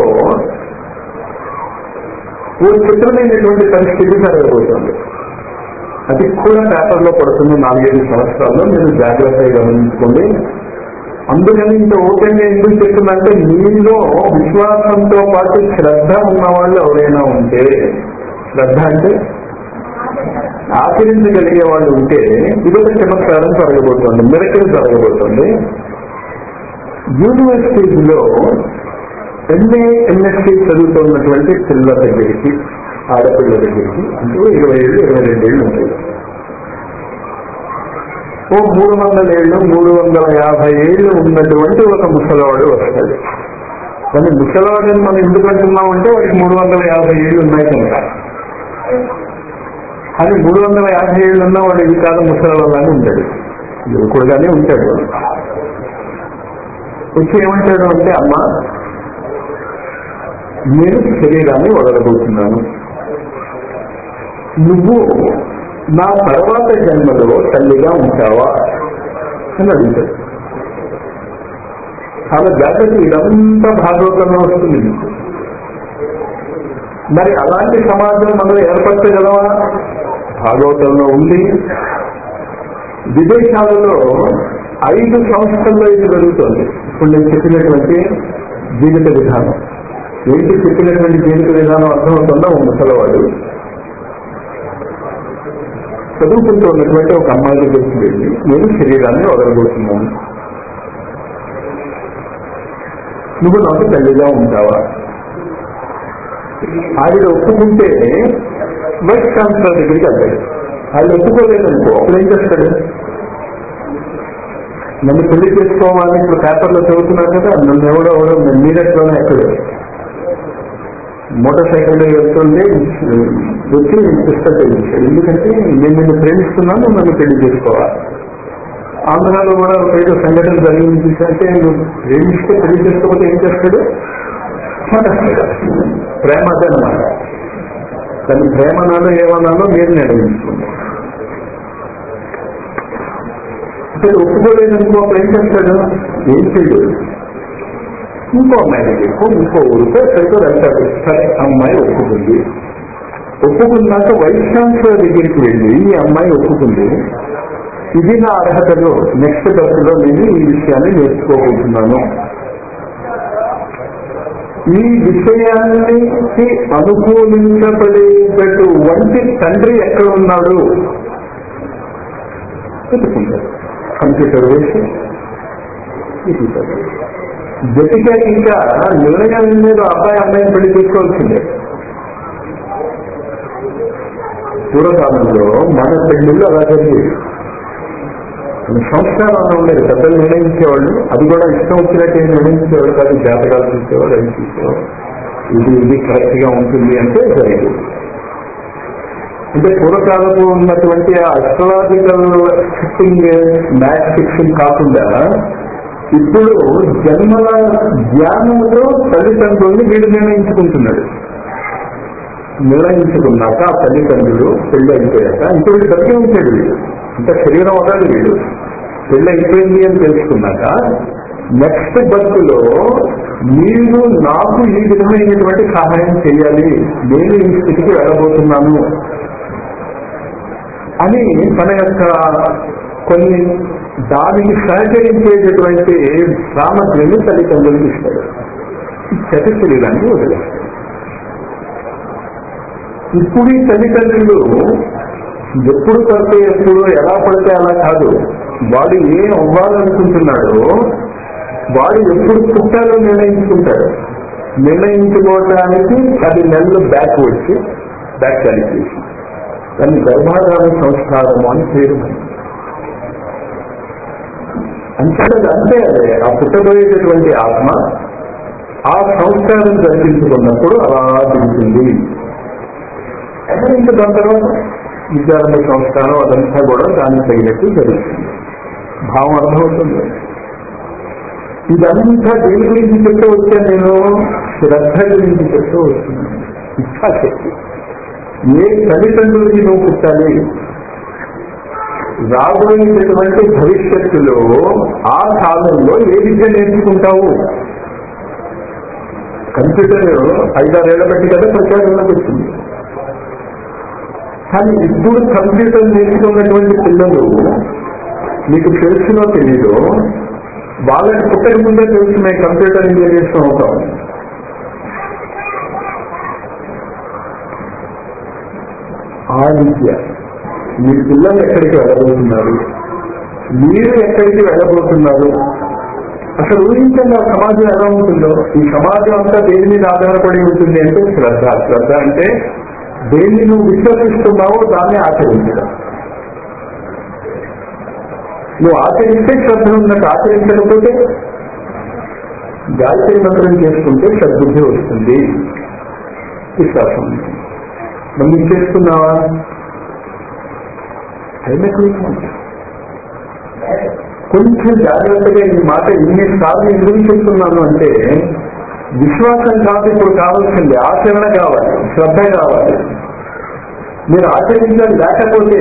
ఓ చిత్రమైనటువంటి పరిస్థితి జరగబోతోంది అది కూడా పేపర్లో పడుతుంది నాలుగైదు సంవత్సరాల్లో మీరు జాగ్రత్తగా గమనించుకోండి అందుకని ఇంత ఓపెన్ గా ఎందుకు చెప్తుందంటే మీలో విశ్వాసంతో పాటు శ్రద్ధ ఉన్న వాళ్ళు ఎవరైనా ఉంటే శ్రద్ధ అంటే ఆచరించగలిగే వాళ్ళు ఉంటే ఇదొక చమత్కారం జరగబోతోంది మిరకలు జరగబోతోంది యూనివర్సిటీలో ఎంఏ ఎంఎస్సీ చదువుతున్నటువంటి పిల్లల దగ్గరికి ఆడపిల్ల దగ్గరికి అంటే ఇరవై ఏళ్ళు ఇరవై రెండేళ్ళు ఉంటాయి ఓ మూడు వందల ఏళ్ళు మూడు వందల యాభై ఏళ్ళు ఉన్నటువంటి ఒక ముసలవాడు వస్తాడు కానీ ముసలవాడిని మనం ఎందుకు అంటున్నాం అంటే వాడికి మూడు వందల యాభై ఏళ్ళు ఉన్నాయి కనుక అది మూడు వందల యాభై ఏళ్ళు ఉన్న వాడు ఇది కాదు ముసలవాళ్ళని ఉంటాడు యువకుడుగానే ఉంటాడు వచ్చి ఏమంటాడు అంటే అమ్మ నేను శరీరాన్ని వదలబోతున్నాను నువ్వు నా తర్వాత జన్మలో తల్లిగా ఉంటావా అని అడుగుతాడు చాలా జాగ్రత్త ఇదంతా భాగవతంలో వస్తుంది మీకు. మరి అలాంటి సమాజం మనం ఏర్పరచగలవా భాగవతంలో ఉంది విదేశాలలో ఐదు సంవత్సరాల్లో ఇది జరుగుతుంది ఇప్పుడు నేను చెప్పినటువంటి జీవిత విధానం ఏంటి చెప్పినటువంటి జీవిత విధానం అర్థమవుతుందో ఒక ముసలవాడు చదువుకుంటూ ఉన్నటువంటి ఒక అమ్మాయి దగ్గరికి వెళ్ళి నేను శరీరాన్ని వదలబోతున్నాను నువ్వు నాకు తల్లిగా ఉంటావా ఆవిడ ఒప్పుకుంటే వైస్ ఛాన్సలర్ దగ్గరికి వెళ్తాడు ఆవిడ ఒప్పుకోలేదనుకో అప్పుడు ఏం చేస్తాడు నన్ను పెళ్లి చేసుకోవాలని ఇప్పుడు పేపర్లో చదువుతున్నారు కదా నన్ను ఎవడో ఎవడో మీరట్లోనే ఎక్కడు మోటార్ సైకిల్ వెళ్తుంటే వచ్చి పిస్టల్ తెలిసాడు ఎందుకంటే నేను నిన్ను ప్రేమిస్తున్నాను నన్ను పెళ్లి చేసుకోవాలి ఆంధ్రాలో కూడా ఒక ఏదో సంఘటన జరిగింది చూసంటే నువ్వు ప్రేమిస్తే పెళ్లి చేసుకోకపోతే ఏం చేస్తాడు చంపేస్తాడు. ప్రేమ అదనమాట కానీ ప్రేమ నాలో ఏమన్నానో మీరు నిర్ణయించుకోండి అంటే ఒప్పుకోలేదనుకో అప్పుడు ఏం చేస్తాడు ఏం చేయడు ఇంకో అమ్మాయి దగ్గరకు ఇంకో ఊరికో ఎక్కడికో వెళ్తాడు సరే అమ్మాయి ఒప్పుకుంది ఒప్పుకున్నాక వైస్ ఛాన్సలర్ దగ్గరికి వెళ్ళి ఈ అమ్మాయి ఒప్పుకుంది ఇది నా అర్హతలు నెక్స్ట్ దశలో నేను ఈ విషయాన్ని నేర్చుకోబోతున్నాను ఈ విషయానికి అనుకూలించబడేటట్టు వంటి తండ్రి ఎక్కడ ఉన్నాడు వెతుకుంటారు కంప్యూటర్ వేసి వెతుకుతారు. వెతికాక ఇంకా నిర్ణయం లేదు అబ్బాయి అమ్మాయిని పెళ్లి చేసుకోవాల్సిందే పూర్వకాలంలో మన పెళ్లిళ్ళు అలా జరిగేది మన సంస్కారం అలా ఉండేది పెద్దలు నిర్ణయించేవాళ్ళు అది కూడా ఇష్టం వచ్చినట్టు ఏం నిర్ణయించేవాళ్ళు కాదు జాతకాలు చూసేవాళ్ళు అది చూసేవాళ్ళు ఇది ఇది కరెక్ట్ గా ఉంటుంది అంటే జరిగేది అంటే పూర్వకాలంలో ఉన్నటువంటి అస్ట్రాలజికల్ ఫిక్సింగ్ మ్యాచ్ ఫిక్సింగ్ కాకుండా ఇప్పుడు జన్మల జ్ఞానంతో తల్లిదండ్రుల్ని వీడు నిర్ణయించుకుంటున్నాడు నిర్ణయించుకున్నాక ఆ తల్లిదండ్రులు పెళ్లి అయిపోయాక ఇప్పుడు వీడు బతికే ఉంచాడు వీడు ఇంకా శరీరం వదలడు వీడు పెళ్లి అయిపోయింది అని తెలుసుకున్నాక నెక్స్ట్ బతుకులో మీరు నాకు ఈ విధమైనటువంటి సహాయం చేయాలి నేను ఈ స్థితికి వెళ్ళబోతున్నాను అని తన యొక్క కొన్ని దానికి సహకరించేటటువంటి సామగ్రిని తల్లిదండ్రులకు ఇస్తాడు చెత శరీరాన్ని వదిలేస్తాడు ఇప్పుడు ఈ తల్లిదండ్రులు ఎప్పుడు పడితే ఎప్పుడు ఎలా పడితే అలా కాదు వాడు ఏం అవ్వాలనుకుంటున్నాడో వాడు ఎప్పుడు పుట్టాలో నిర్ణయించుకుంటాడు నిర్ణయించుకోవడానికి పది నెలలు బ్యాక్ వచ్చి బ్యాక్ క్యాలిక్యులేషన్ దాన్ని గర్భాధార సంస్కారము అని పేరు అంటే అది అంతే అదే ఆ పుట్టబోయేటటువంటి ఆత్మ ఆ సంస్కారం జరిపించుకున్నప్పుడు అలా దిగుతుంది ఇంకా దాని తర్వాత విద్యారంభ సంస్కారం అదంతా కూడా దానికి తగినట్టు జరుగుతుంది భావం అర్థమవుతుంది ఇదంతా దేని గురించి చెప్తూ వచ్చా నేను శ్రద్ధ గురించి చెప్తూ వస్తున్నాను ఇచ్చాశక్తి ఏ తల్లిదండ్రులకి నువ్వు పుట్టాలి రాబోయేటటువంటి భవిష్యత్తులో ఆ కాలంలో ఏ విద్య నేర్చుకుంటావు కంప్యూటర్ ఐదారేళ్ల బట్టి కదా ప్రచారంలోకి వచ్చింది కానీ ఇప్పుడు కంప్యూటర్ నేర్చుకున్నటువంటి పిల్లలు మీకు తెలుసునో తెలీదు వాళ్ళకి పుట్టక ముందే తెలుసు మేము కంప్యూటర్ ఇంజనీర్స్ అవుతాం ఆ విద్య మీ పిల్లలు ఎక్కడికి వెళ్ళబోతున్నారు మీరు ఎక్కడికి వెళ్ళబోతున్నారు అసలు ఊహించండి ఆ సమాజం ఎలా ఉంటుందో ఈ సమాజం అంతా దేని మీద ఆధారపడి ఉంటుంది అంటే శ్రద్ధ శ్రద్ధ అంటే దేన్ని నువ్వు విశ్వసిస్తున్నావో దాన్ని ఆచరించడం నువ్వు ఆచరిస్తే శ్రద్ధ ఉన్నట్టు ఆచరించకపోతే గాయత్రి మంత్రం చేసుకుంటే సద్బుద్ధి వస్తుంది విశ్వాసం ఉంటుంది మళ్ళీ చేసుకున్నావా అయినట్లు కొంచెం జాగ్రత్తగా ఈ మాట ఇన్నిసార్లు ఎందుకు చెప్తున్నాను అంటే విశ్వాసం కాదు ఇప్పుడు కావాల్సింది ఆచరణ కావాలి శ్రద్ధ కావాలి మీరు ఆచరించడం లేకపోతే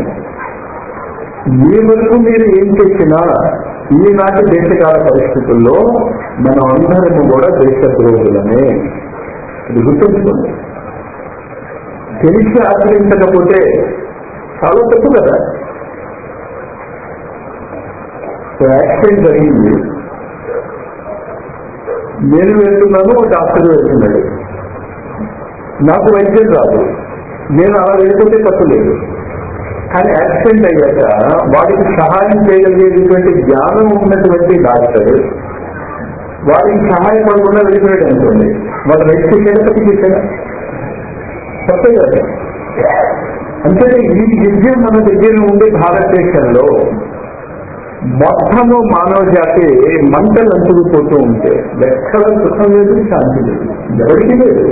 మీ వరకు మీరు ఏం చేసినా ఈనాటి దేశకాల పరిస్థితుల్లో మనం అందరము కూడా దేశద్రోహులమే ఇది గుర్తుంచుకోండి తెలిసి ఆచరించకపోతే చాలా తప్పు కదా యాక్సిడెంట్ జరిగింది నేను వెళ్తున్నాను ఒక డాక్టర్ వెళ్తున్నాడు నాకు వైద్యం రాదు నేను అలా వెళ్ళిపోతే తప్పు లేదు కానీ యాక్సిడెంట్ అయ్యాక వాడికి సహాయం చేయగలిగేటువంటి జ్ఞానం ఉన్నటువంటి డాక్టర్ వాడికి సహాయపడకుండా వెళ్ళిపోయాడు అనుకోండి వాడు రైట్ చేశాడా తప్పు చేశాడా తప్పే కదా అంటే ఈ విద్య మన దగ్గర ఉండే భారతదేశంలో మొత్తము మానవ జాతి మంటలు అంటుకుపోతూ ఉంటే ఎక్కడ సుఖం లేదు శాంతి లేదు ఎవరికి లేదు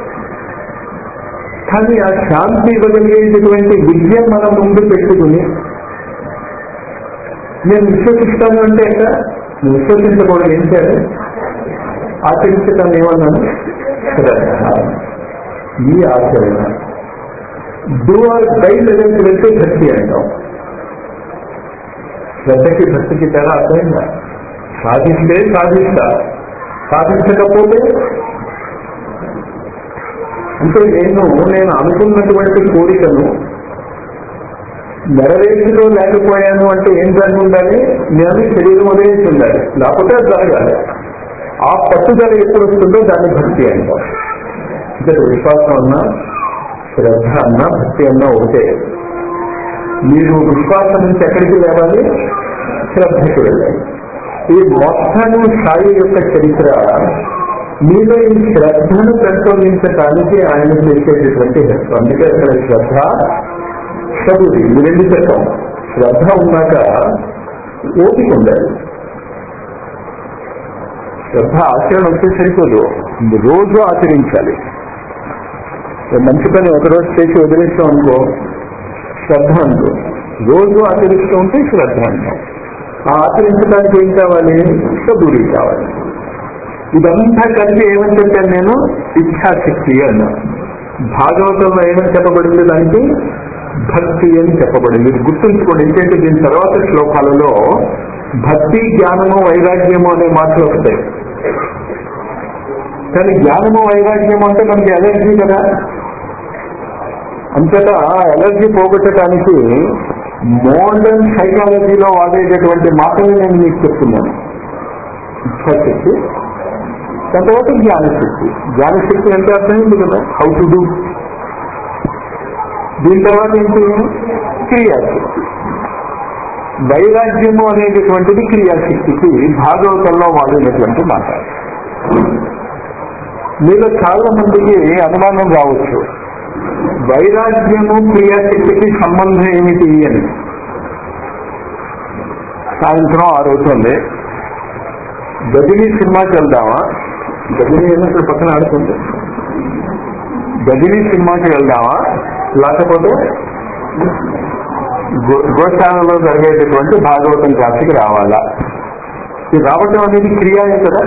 కానీ ఆ శాంతి ఇవ్వగలిగేటటువంటి విద్య మన ముందు పెట్టుకుని నేను విశ్వసిస్తాను అంటే ఎక్కడ నువ్వు విశ్వసించకూడదు ఏం చేయాలి ఆచరించటాన్ని ఏమన్నాను శ్రద్ధ ఈ ఆచరణ డూ ఆర్ డై లెవెల్కి వెళ్తే భక్తి అంటాం శ్రద్ధకి భక్తికి తేడా అర్థమైందా సాధిస్తే సాధిస్తా సాధించకపోతే అంటే నేను నేను అనుకున్నటువంటి కోరికను నెరవేర్చులో లేకపోయాను అంటే ఏం జరిగి ఉండాలి నేను శరీరం వదిలేసి ఉండాలి లేకపోతే అది జరగాలి ఆ పట్టుదల ఎప్పుడు వస్తుందో దాన్ని భక్తి అంటాం ఇక్కడ విశ్వాసం అన్నా శ్రద్ధ అన్నా భక్తి అన్నా ఒకటే మీరు విశ్వాసం నుంచి ఎక్కడికి లేవాలి శ్రద్ధకి వెళ్ళాలి ఈ మొత్తాన్ని సాయి యొక్క చరిత్ర మీలో ఈ శ్రద్ధను పెంపొందించడానికి ఆయన చేసేటటువంటి హెల్ప్ అందుకే అక్కడ శ్రద్ధ చదువు ఈ రెండు చెప్పాం శ్రద్ధ ఉన్నాక ఓపిక ఉండాలి శ్రద్ధ ఆచరణ వస్తే సరిపోదు రోజు ఆచరించాలి మంచి పని ఒకరోజు చేసి వదిలేస్తాం అనుకో శ్రద్ధ అనుకో రోజు ఆచరిస్తూ ఉంటే శ్రద్ధ అంటాం ఆ ఆచరించడానికి ఏం కావాలి సబూరి కావాలి ఇదంతా కలిసి ఏమని చెప్పాను నేను ఇచ్ఛాశక్తి అన్నా భాగవతంలో ఏమని చెప్పబడింది దానికి భక్తి అని చెప్పబడింది ఇది గుర్తుంచుకోండి ఎందుకంటే దీని తర్వాత శ్లోకాలలో భక్తి జ్ఞానము వైరాగ్యము అనే మాటలు వస్తాయి కానీ జ్ఞానము వైరాగ్యము అంటే మనకి ఎలర్జీ కదా అంతటా ఎలర్జీ పోగొట్టడానికి మోడర్న్ సైకాలజీలో వాడేటటువంటి మాటలు నేను మీకు చెప్తున్నాను ఇచ్ఛాశక్తి దాని తర్వాత జ్ఞానశక్తి జ్ఞానశక్తి అంటే అర్థమైంది కదా హౌ టు డూ దీని తర్వాత ఏంటి క్రియాశక్తి వైరాగ్యము అనేటటువంటిది క్రియాశక్తికి భాగవతంలో వాడినటువంటి మాట మీలో చాలా మందికి అనుమానం రావచ్చు వైరాగ్యము క్రియాశక్తికి సంబంధం ఏమిటి అని సాయంత్రం ఆరు అవుతుంది గజనీ సినిమాకి వెళ్దామా గజనీ ఏమో ఇక్కడ పక్కన ఆడుతుంది గజనీ సినిమాకి వెళ్దామా లేకపోతే గో- గోశాలలో జరిగేటటువంటి భాగవతం క్లాస్కి రావాలా ఇది రావటం అనేది క్రియాయే కదా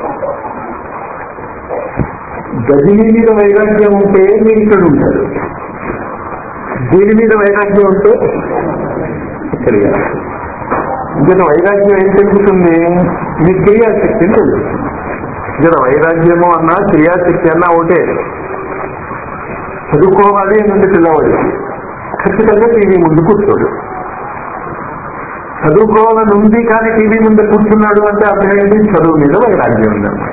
గజనీ మీద వైరాగ్యం ఉంటే మీరు ఇక్కడ ఉంటారు దీని మీద వైరాగ్యం ఉంటే క్రియ ఇక్కడ వైరాగ్యం ఏం తెలుపుతుంది మీ క్రియాశక్తిని తెలుస్తుంది ఇక్కడ వైరాగ్యము అన్నా క్రియాశక్తి అన్నా ఒకటే చదువుకోవాలి అని పిల్లవాడు ఖచ్చితంగా టీవీ ముందు కూర్చోడు చదువుకోవాలని ఉంది కానీ టీవీ ముందు కూర్చున్నాడు అంటే అర్థం ఏంటి చదువు మీద వైరాగ్యం ఉందన్నమాట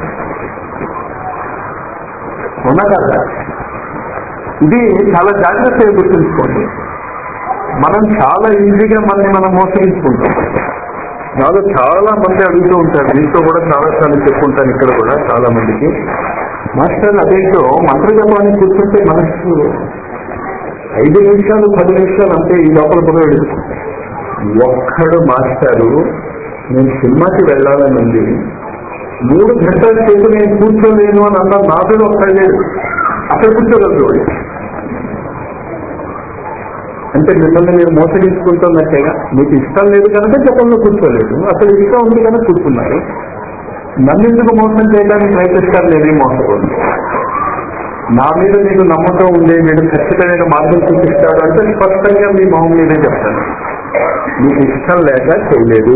ఉన్నా కదా ఇది చాలా జాగ్రత్తగా గుర్తుంచుకోండి మనం చాలా ఈజీగా మనని మనం మోసగించుకుంటాం నాలో చాలా మంది అడుగుతూ ఉంటారు దీంతో కూడా చాలా సార్లు చెప్పుకుంటాను ఇక్కడ కూడా చాలా మందికి మాస్టర్ అదేంటో మంత్రజపాన్ని కూర్చుంటే మనసు ఐదు నిమిషాలు పది నిమిషాలు అంతే ఈ లోపల కూడా ఒక్కడు మాస్టారు నేను సినిమాకి వెళ్ళాలని ఉంది మూడు గంటల సేపు నేను కూర్చోలేను అని అన్న నాతో ఒక్కడు లేడు అక్కడ కూర్చోగలరు వాడు. అంటే మిమ్మల్ని మీరు మోసగించుకుంటున్నట్టేగా మీకు ఇష్టం లేదు కనుక జపంలో కూర్చోలేదు అసలు ఇష్టం ఉంది కనుక కూర్చున్నారు నన్ను ఎందుకు మోసం చేయడానికి ప్రయత్నిస్తారు లేదే మోసకూడదు నా మీద మీకు నమ్మకం ఉంది మీరు ఖచ్చితమైన మార్గం చూపిస్తాడు అంటే స్పష్టంగా మీ మొహం మీదే చెప్తాను మీకు ఇష్టం లేక చేయలేదు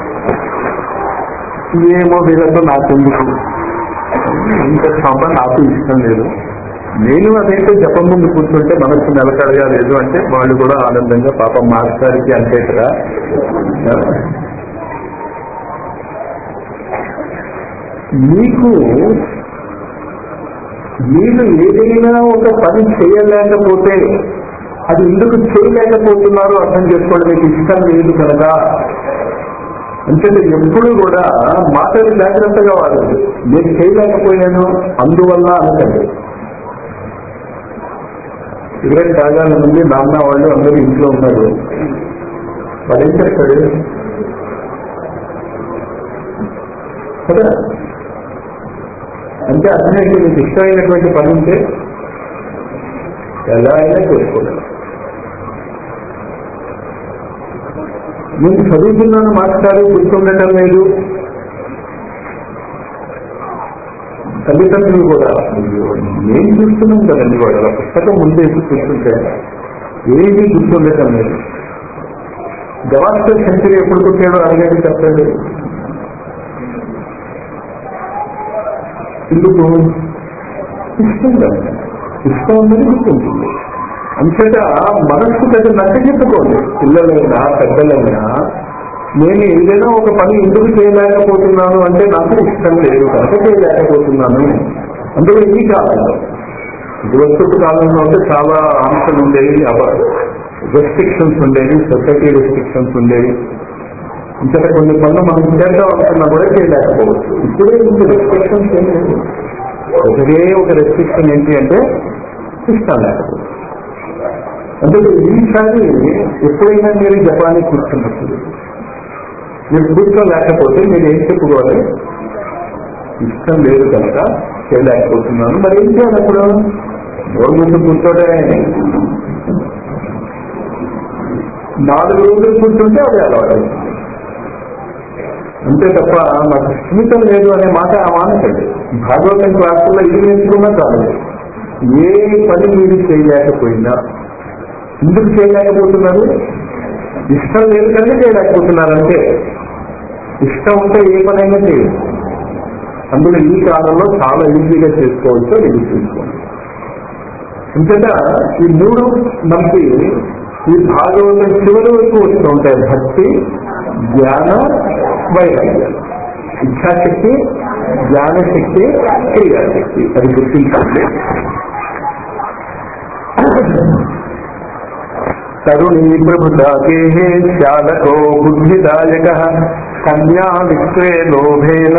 ఏమో వీళ్ళతో నాకు ఎందుకు ఇంత సంప నాకు ఇష్టం లేదు నేను అదైతే జపం ముందు కూర్చుంటే మనసు నిలకడగా లేదు అంటే వాళ్ళు కూడా ఆనందంగా పాపం మాస్టర్కి అంటే కదా మీకు మీరు ఏదైనా ఒక పని చేయలేకపోతే అది ఎందుకు చేయలేకపోతున్నారో అర్థం చేసుకోండి మీకు ఇష్టం లేదు కనుక అంటే ఎప్పుడు కూడా మాటలు జాగ్రత్తగా వాడండి నేను చేయలేకపోయాను అందువల్ల అనకండి సిగరెట్ తాగాల నుండి నాన్న వాళ్ళు అందరూ ఇంట్లో ఉన్నారు వాడు ఏం చేస్తాడు కదా అంటే అర్థమైతే మీకు ఇష్టమైనటువంటి పని ఉంటే ఎలా అయినా చేసుకోగలరు నేను చదువుతున్నాను మాస్టారు గుర్తుండటం లేదు తల్లిదండ్రులు కూడా అయ్యో, నేను చూస్తున్నాం కదండి వాడు ఆ పుస్తకం ముందే చూస్తుంటే ఏమీ గుర్తుండటం లేదు గవాస్కర్ సెంచరీ ఎప్పుడు పుట్టాడో అలాగే చెప్పండి ఎందుకు ఇష్టం కదా ఇష్టం ఉన్నది గుర్తుంటుంది అంతేత మనస్సు పెద్ద నచ్చ చెప్పుకోండి పిల్లలైనా పెద్దలైనా నేను ఏదైనా ఒక పని ఎందుకు చేయలేకపోతున్నాను అంటే నాకు ఇష్టం లేదు కనుక చేయలేకపోతున్నాను అందులో ఈ కాలంలో ఇదివరకు కాలంలో అంటే చాలా ఆంక్షలు ఉండేవి రెస్ట్రిక్షన్స్ ఉండేవి సొసైటీ రెస్ట్రిక్షన్స్ ఉండేవి ఇంతట కొన్ని పనులు మనం చేద్దాం అనుకున్నా కూడా చేయలేకపోవచ్చు ఇప్పుడే ఇంత రెస్ట్రిక్షన్స్ ఏం లేదు ఒకటే ఒక రెస్ట్రిక్షన్ ఏంటి అంటే ఇష్టం లేకపోతే అందుకే ఈసారి ఎప్పుడైనా మీరు జపానికి కూర్చున్నప్పుడు మీరు కూర్చోలేకపోతే మీరు ఏం చెప్పుకోవాలి ఇష్టం లేదు కనుక చేయలేకపోతున్నాను మరి ఏం చేయాలి అప్పుడు నోరు ముందు కూర్చోవడమే నాలుగు రోజులు కూర్చుంటే అది అలవాటు అవుతుంది. అంతే తప్ప నాకు స్మితం లేదు అనే మాట ఆ మానకండి భాగవతం క్లాసుల్లో ఇది నేర్చుకున్నా కాదు ఏ పని మీరు చేయలేకపోయినా ఎందుకు చేయలేకపోతున్నారు ఇష్టం లేదు కనుక చేయలేకపోతున్నారు అంటే ఇష్టం ఉంటే ఏ పనైనా చేయదు అందులో ఈ కాలంలో చాలా ఈజీగా చేసుకోవచ్చు ఇది చూసుకోండి అంతేత ఈ మూడు మనకి ఈ భాగవతం చివరి వరకు వస్తూ ఉంటాయి భక్తి జ్ఞాన వైరాగ్యం ఇచ్ఛాశక్తి జ్ఞానశక్తి క్రియాశక్తి అది గుర్తించండి తరుణీ ప్రభుతాకే శాలకో బుద్ధిదాయక కన్యా విక్రే లోభేన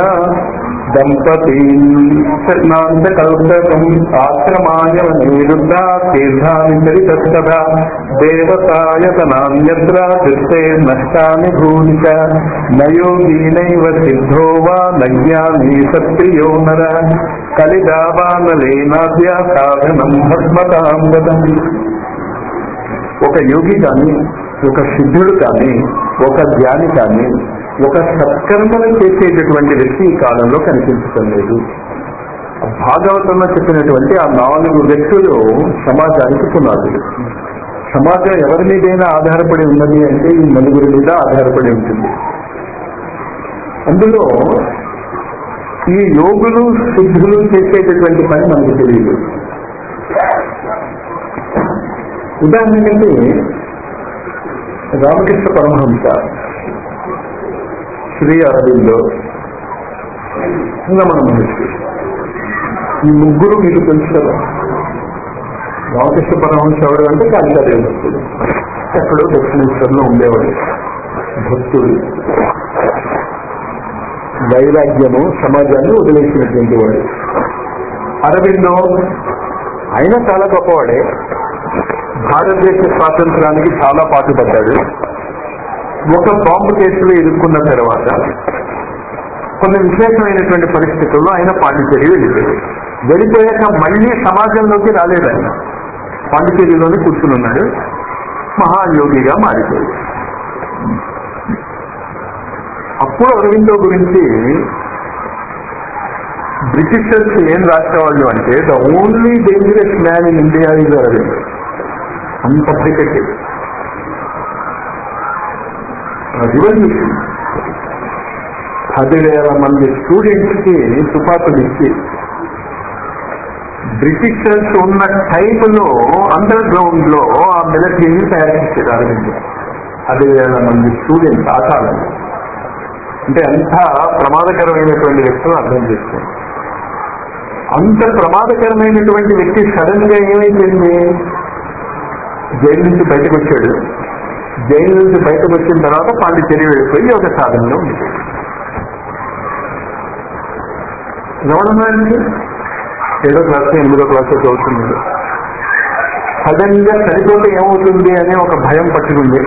దంపతీకల్పకం ఆశ్రమాయ నిరుద్ధ తీర్థాని చరితస్తథ దేవతాయతనాన్యత్ర దృష్టే నష్టాని భూమిక నయోగీనైవ సిద్ధో వా నజ్ఞానీ సత్ప్రియో నర కలిదావానలేనాద్య సాధనం భస్మతాం గతం ఒక యోగి కానీ ఒక సిద్ధుడు కానీ ఒక జ్ఞాని కానీ ఒక సత్కర్మలు చేసేటటువంటి వ్యక్తి ఈ కాలంలో కనిపించటం లేదు భాగవతంలో చెప్పినటువంటి ఆ నాలుగు వ్యక్తులు సమాజానికి పునాదులు సమాజం ఎవరి మీదైనా ఆధారపడి ఉన్నది అంటే ఈ నలుగురి మీద ఆధారపడి ఉంటుంది అందులో ఈ యోగులు సిద్ధులు చేసేటటువంటి పని మనకు తెలియదు ఉదాహరణకి రామకృష్ణ పరమహంస శ్రీ అరవిందో రమణ మహర్షి ఈ ముగ్గురు మీకు తెలుసు కదా రామకృష్ణ పరమహంస ఎవరు అంటే కాళికాదేవి భక్తుడు ఎక్కడో దక్షిణేశ్వరంలో ఉండేవాడు భక్తుడు వైరాగ్యము సమాజాన్ని వదిలేసినటువంటి వాడు అరవిందో ఆయన చాలా గొప్పవాడే భారతదేశ స్వాతంత్రానికి చాలా పాటుపడ్డాడు ఒక బాంబు కేసులో ఇరుక్కున్న తర్వాత కొన్ని విశేషమైనటువంటి పరిస్థితుల్లో ఆయన పాండిచేరి వెళ్ళిపోయాడు వెళ్ళిపోయాక మళ్ళీ సమాజంలోకి రాలేదు ఆయన పాండిచేరిలోనే కూర్చుని ఉన్నాడు మహాయోగిగా మారిపోయాడు అప్పుడు అరవిందో గురించి బ్రిటిషర్స్ ఏం రాసేవాళ్ళు అంటే the only dangerous man in India is Aurobindo అంత క్రికెట్ రివల్యూషన్ పదివేల మంది స్టూడెంట్స్ కి తుపాకులు ఇచ్చి బ్రిటిషర్స్ ఉన్న టైంలో అండర్ గ్రౌండ్ లో ఆ మిలిటరీని తయారు చేశారు అరవింద్ పదివేల మంది స్టూడెంట్స్ ఆ కాలంలో అంటే అంత ప్రమాదకరమైనటువంటి వ్యక్తులు అర్థం చేసుకోండి అంత ప్రమాదకరమైనటువంటి వ్యక్తి సడన్ గా ఏమైపోయింది జైలు నుంచి బయటకు వచ్చాడు జైలు నుంచి బయటకు వచ్చిన తర్వాత పాండిచేరి వెళ్ళిపోయి ఒక సాధనలో ఉండిపోయాడు రమణ మహర్షి ఏడో క్లాస్ ఎనిమిదో క్లాస్ చదువుతున్నాడు సడన్ గా చనిపోతే ఏమవుతుంది అనే ఒక భయం పట్టుకుంది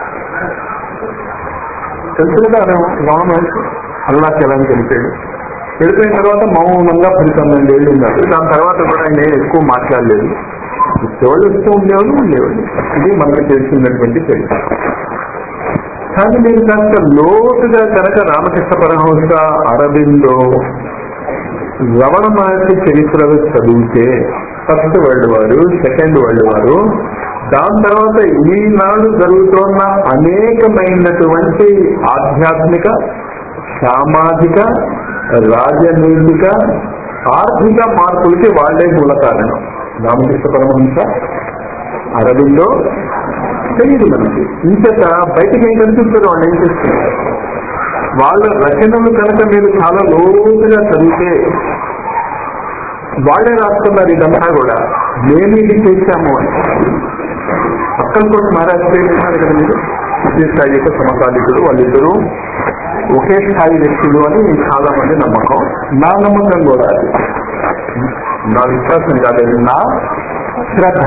తెలుసు కదా రమణ మహర్షి అరుణాచలానికి వెళ్ళిపోయాడు వెళ్ళిపోయిన తర్వాత మౌనంగా పది పన్నెండు ఏళ్ళు ఉన్నారు దాని తర్వాత కూడా ఆయన ఏం ఎక్కువ మాట్లాడలేదు వచ్చేవాళ్ళు వస్తూ ఉండేవాళ్ళు ఉండేవాళ్ళు ఇది మనకు తెలిసినటువంటి చరిత్ర కానీ నేను కాస్త లోతుగా కనుక రామకృష్ణ పరమహంస అరవిందో రమణ మహర్షి చరిత్రలు చదివితే first world war second world war దాని తర్వాత ఈనాడు జరుగుతున్న అనేకమైనటువంటి ఆధ్యాత్మిక సామాజిక రాజనైతిక ఆర్థిక మార్పులకి వాళ్లే మూల కారణం రామకృష్ణ పరమహంస అరవిందో తెలియదు మనకి ఇంచేత బయటకి ఏం కనిపిస్తారు వాళ్ళు ఏం చేస్తున్నారు వాళ్ళ రచనలు కనుక మీరు చాలా లోతుగా చదివితే వాళ్ళే రాస్తున్నారు ఇదంతా కూడా మేము ఇది చేశాము అని అక్కలకోట మహారాజ్ పేరు ఉన్నారు కదా మీరు విజయ స్థాయి యొక్క సమకాలికులు వాళ్ళిద్దరూ ఒకే స్థాయి వ్యక్తులు అని చాలా మంది నమ్మకం నా నమ్మకం కూడా అది నా విశ్వాసం కాదు నా శ్రద్ధ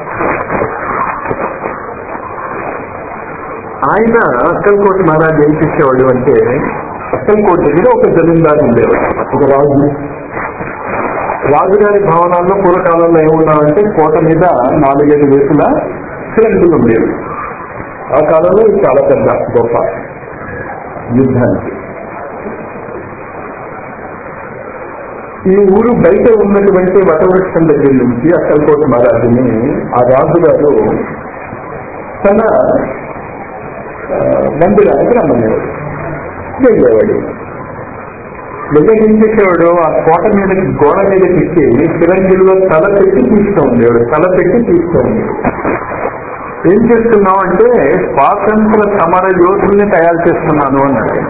ఆయన అక్కల్కోట మహారాజ్ ఏం చేసేవాడు అంటే అక్కల్కోట దగ్గర ఒక జమీందారు ఉండేవాడు ఒక రాజు రాజుగారి భవనాల్లో పూర్వకాలంలో ఏమున్నామంటే కోట మీద నాలుగైదు వేసుల సిలిండర్లు ఉండేవి ఆ కాలంలో ఇది చాలా పెద్ద గొప్ప యుద్ధానికి ఈ ఊరు బయట ఉన్నటువంటి వటవృక్షం దగ్గర నుంచి అక్కల్కోట మహారాజుని ఆ రాజుగారు తన ఆ, మందిరానికి రమ్మనేవాడు వెళ్ళేవాడు వెళ్ళేది ఏం చేసేవాడు ఆ కోట మీద గోడ మీద పెట్టి చిరంజీవిలో తల పెట్టి తీస్తూ ఉండేవాడు తల పెట్టి తీస్తూ ఉండేవాడు ఏం చేస్తున్నావు అంటే స్వాతంత్ర సమర యోధుల్ని తయారు చేస్తున్నాను అన్నాడు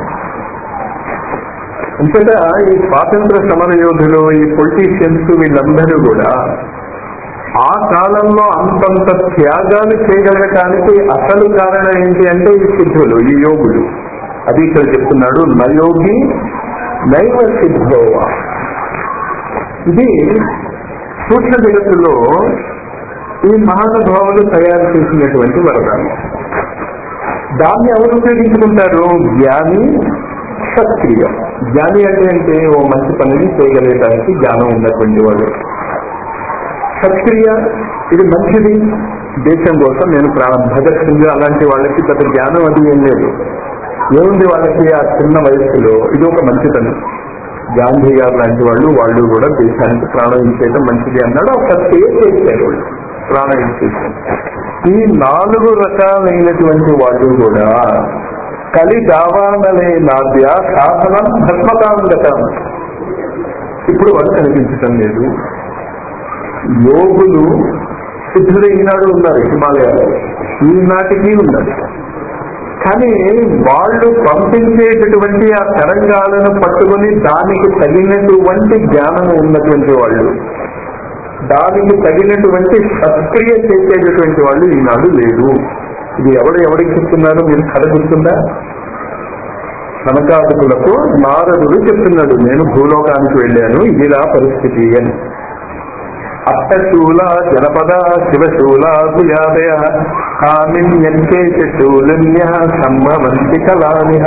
అంతేగా ఈ స్వాతంత్ర సమర యోధులు ఈ పొలిటీషియన్స్ వీళ్ళందరూ కూడా ఆ కాలంలో అంతంత త్యాగాలు చేయగలగటానికి అసలు కారణం ఏంటి అంటే ఈ సిద్ధులు ఈ యోగులు అది ఇక్కడ చెప్తున్నాడు నయోగి నైవ సిద్ధోవ ఇది సూక్ష్మ జగత్తులో ఈ మహానుభావులు తయారు చేసినటువంటి వరదానం దాన్ని ఎవరు ఉపయోగించుకుంటారు జ్ఞాని సత్క్రియ జ్ఞాని అంటే అంటే ఓ మంచి పనిని చేయగలిగటానికి జ్ఞానం ఉన్నటువంటి వాడు సత్క్రియ ఇది మంచిది దేశం కోసం నేను ప్రాణం భగత్ సింగ్ అలాంటి వాళ్ళకి పెద్ద జ్ఞానం అది ఏం లేదు ఏముంది వాళ్ళకి ఆ చిన్న వయస్సులో ఇది ఒక మంచి పని గాంధీ గారు లాంటి వాళ్ళు వాళ్ళు కూడా దేశానికి ప్రాణం ఇచ్చేయడం మంచిది అన్నాడు ఒక సత్క్రియ చేశారు వాళ్ళు ప్రాణం ఇచ్చేసారు ఈ నాలుగు రకాలైనటువంటి వాళ్ళు కూడా కలి దావానలే నాద్య సాధనం భస్మకాంగతం ఇప్పుడు వాళ్ళు కనిపించటం లేదు యోగులు సిద్ధులు ఈనాడు ఉన్నారు హిమాలయాలు ఈనాటికి ఉన్నారు కానీ వాళ్ళు పంపించేటటువంటి ఆ తరంగాలను పట్టుకొని దానికి తగినటువంటి జ్ఞానం ఉన్నటువంటి వాళ్ళు దానికి తగినటువంటి సక్రియ చేసేటటువంటి వాళ్ళు ఈనాడు లేరు ఇది ఎవడు ఎవరికి చెప్తున్నారు మీరు కథ గుర్తుందా కనకాదుకులకు నారదుడు చెప్తున్నాడు నేను భూలోకానికి వెళ్ళాను ఇదిలా పరిస్థితి అని అష్టశూల జనపద శివశూల భుజాదయ కామిన్యంకే శూలిన్య సంభవంతి కళానిహ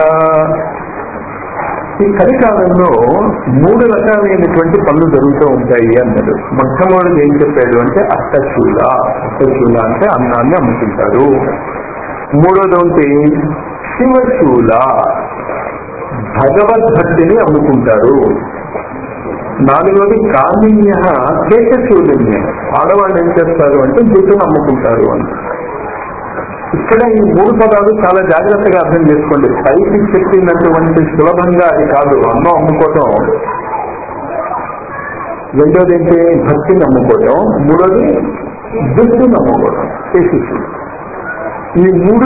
ఈ కలికాలంలో మూడు రకాలైనటువంటి పనులు జరుగుతూ ఉంటాయి అన్నాడు మొట్టమొదటి ఏం చెప్పాడు అంటే అష్టశూల అష్టశూల అంటే అన్నాన్ని అమ్ముతుంటారు మూడోది ఏంటి శివశూల భగవద్భక్తిని అమ్ముకుంటారు నాలుగోది కామిన్య కేశశూలిన్య ఆడవాళ్ళు ఏం చేస్తారు అంటే జుట్టును అమ్ముకుంటారు అని ఇక్కడ ఈ మూడు పదాలు చాలా జాగ్రత్తగా అర్థం చేసుకోండి పైకి చెప్పినటువంటి సులభంగా అది కాదు అన్నం అమ్ముకోవటం రెండోది ఏంటి భక్తిని అమ్ముకోవటం మూడోది జుట్టును అమ్ముకోవటం కేశశూలు ఈ మూడు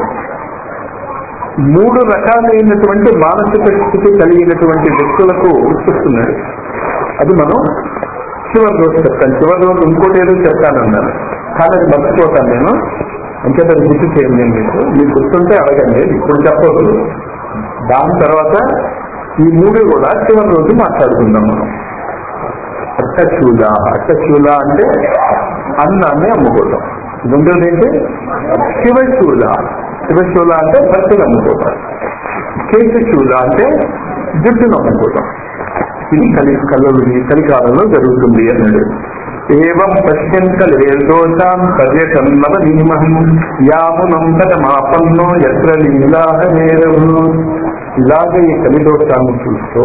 మూడు రకాలైనటువంటి మానసిక స్థితి కలిగినటువంటి వ్యక్తులకు చెప్తున్నాడు అది మనం చివరి రోజు చెప్తాను చివరి రోజు ఇంకోటి ఏదో చెప్తానన్నాను కానీ అది మర్చిపోతాను నేను అంచేత అది గుర్తు చేయండి నేను మీకు మీకు గుర్తుంటే అడగండి ఇప్పుడు చెప్పవద్దు దాని తర్వాత ఈ మూడు కూడా చివరి రోజు మాట్లాడుకుందాం మనం అట్టచూల అట్టచూల అంటే అన్నాన్ని అమ్ముకోవటం రెండోది ఏంటి శివశూల శివశూల అంటే భక్తిని అమ్ముకోవటం కేశశూల అంటే జుట్టును అమ్ముకోవటం ఇది కలి కళ్ళు కలికాలంలో జరుగుతుంది అన్నాడు ఏం పశ్యంతలేదోషాం పర్యటన్నవనీమహం యామునం తటమాపన్నో ఎత్ర లీలాహేరవు ఇలాగే ఈ కలిదోషాన్ని చూస్తూ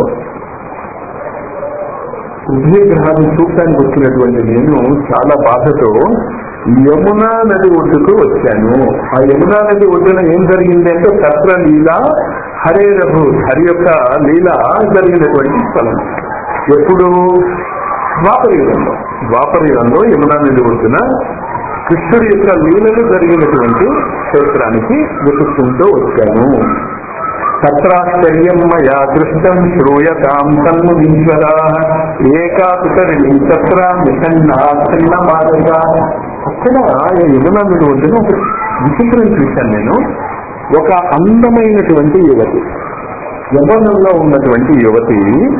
ఉభయ గ్రహాన్ని చూడటానికి వచ్చినటువంటి నేను చాలా బాధతో యమునా నది ఒడ్డుకు వచ్చాను ఆ యమునా నది ఒడ్డున ఏం జరిగింది అంటే తత్ర లీల హరే రఘు హరి యొక్క లీల జరిగినటువంటి స్థలం ఎప్పుడు ద్వాపరయుగంలో ద్వాపరయుగంలో యమునా నది ఒడ్డున కృష్ణుడి యొక్క లీలలు జరిగినటువంటి క్షేత్రానికి వెతుక్కుంటూ వచ్చాను తత్రాశ్చర్యం మయా దృష్టం శ్రూయతాం తన్ముదీశ్వరా ఏకాపితరిణి తత్ర మిషన్నాసన్న మారుగా అక్కడ యమునా నది ఒడ్డున ఒక విచిత్రం చూశాను నేను ఒక అందమైనటువంటి యువతి యవనంలో ఉన్నటువంటి యువతి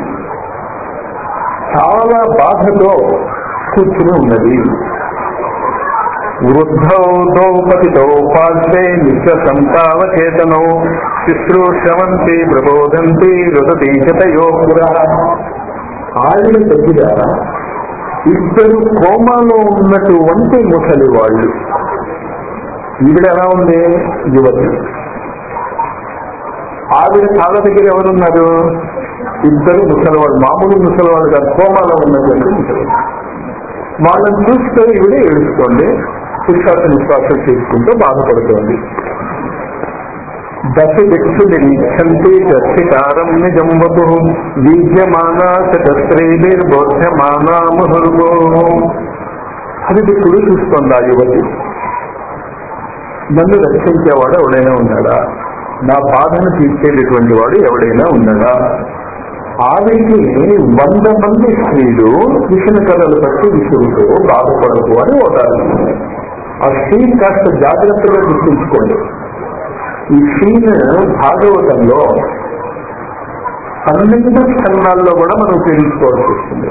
చాలా బాధతో కూర్చుని ఉన్నది వృద్ధౌ ద్రౌపదితో పార్శ్వే నిత్య సంతావచేతనో శుశ్రూషవంతి ప్రబోధంతి రుదతి జతయో పురా ఆవిడ దగ్గర ఇద్దరు కోమాలో ఉన్నటువంటి ముసలి వాళ్ళు ఈవిడ ఎలా ఉంది యువతి ఆవిడ కాళ్ళ దగ్గర ఎవరున్నారు ఇద్దరు ముసలివాళ్ళు మామూలు ముసలివాళ్ళు కాదు కోమాలో ఉన్నటువంటి ముసలివాళ్ళు వాళ్ళని చూస్తే ఈవిడ ఏడుస్తోంది విశ్వాస నిశ్వాసం చేసుకుంటూ బాధపడుతోంది దశ దిక్షు నిరీక్షంతి దర్శికారం నిజం వపు వీజ్యమానా శస్త్రైర్బోధ్యమానా ముహుర్గో అది దిక్కుడు చూస్తోంది ఆ యువతి నన్ను రక్షించేవాడు ఎవడైనా ఉన్నాడా నా బాధను తీర్చేటటువంటి వాడు ఎవడైనా ఉన్నాడా ఆవిడికి వంద మంది స్త్రీలు విషణ కథలు బట్టి విసురుతూ బాధపడకు అని ఓదారుతున్నారు ఆ స్త్రీ కాస్త జాగ్రత్తగా గుర్తుంచుకోండి ఈ సీన్ భాగవతంలో పన్నెండు స్థానాల్లో కూడా మనం ఉపయోగించుకోవాల్సి వస్తుంది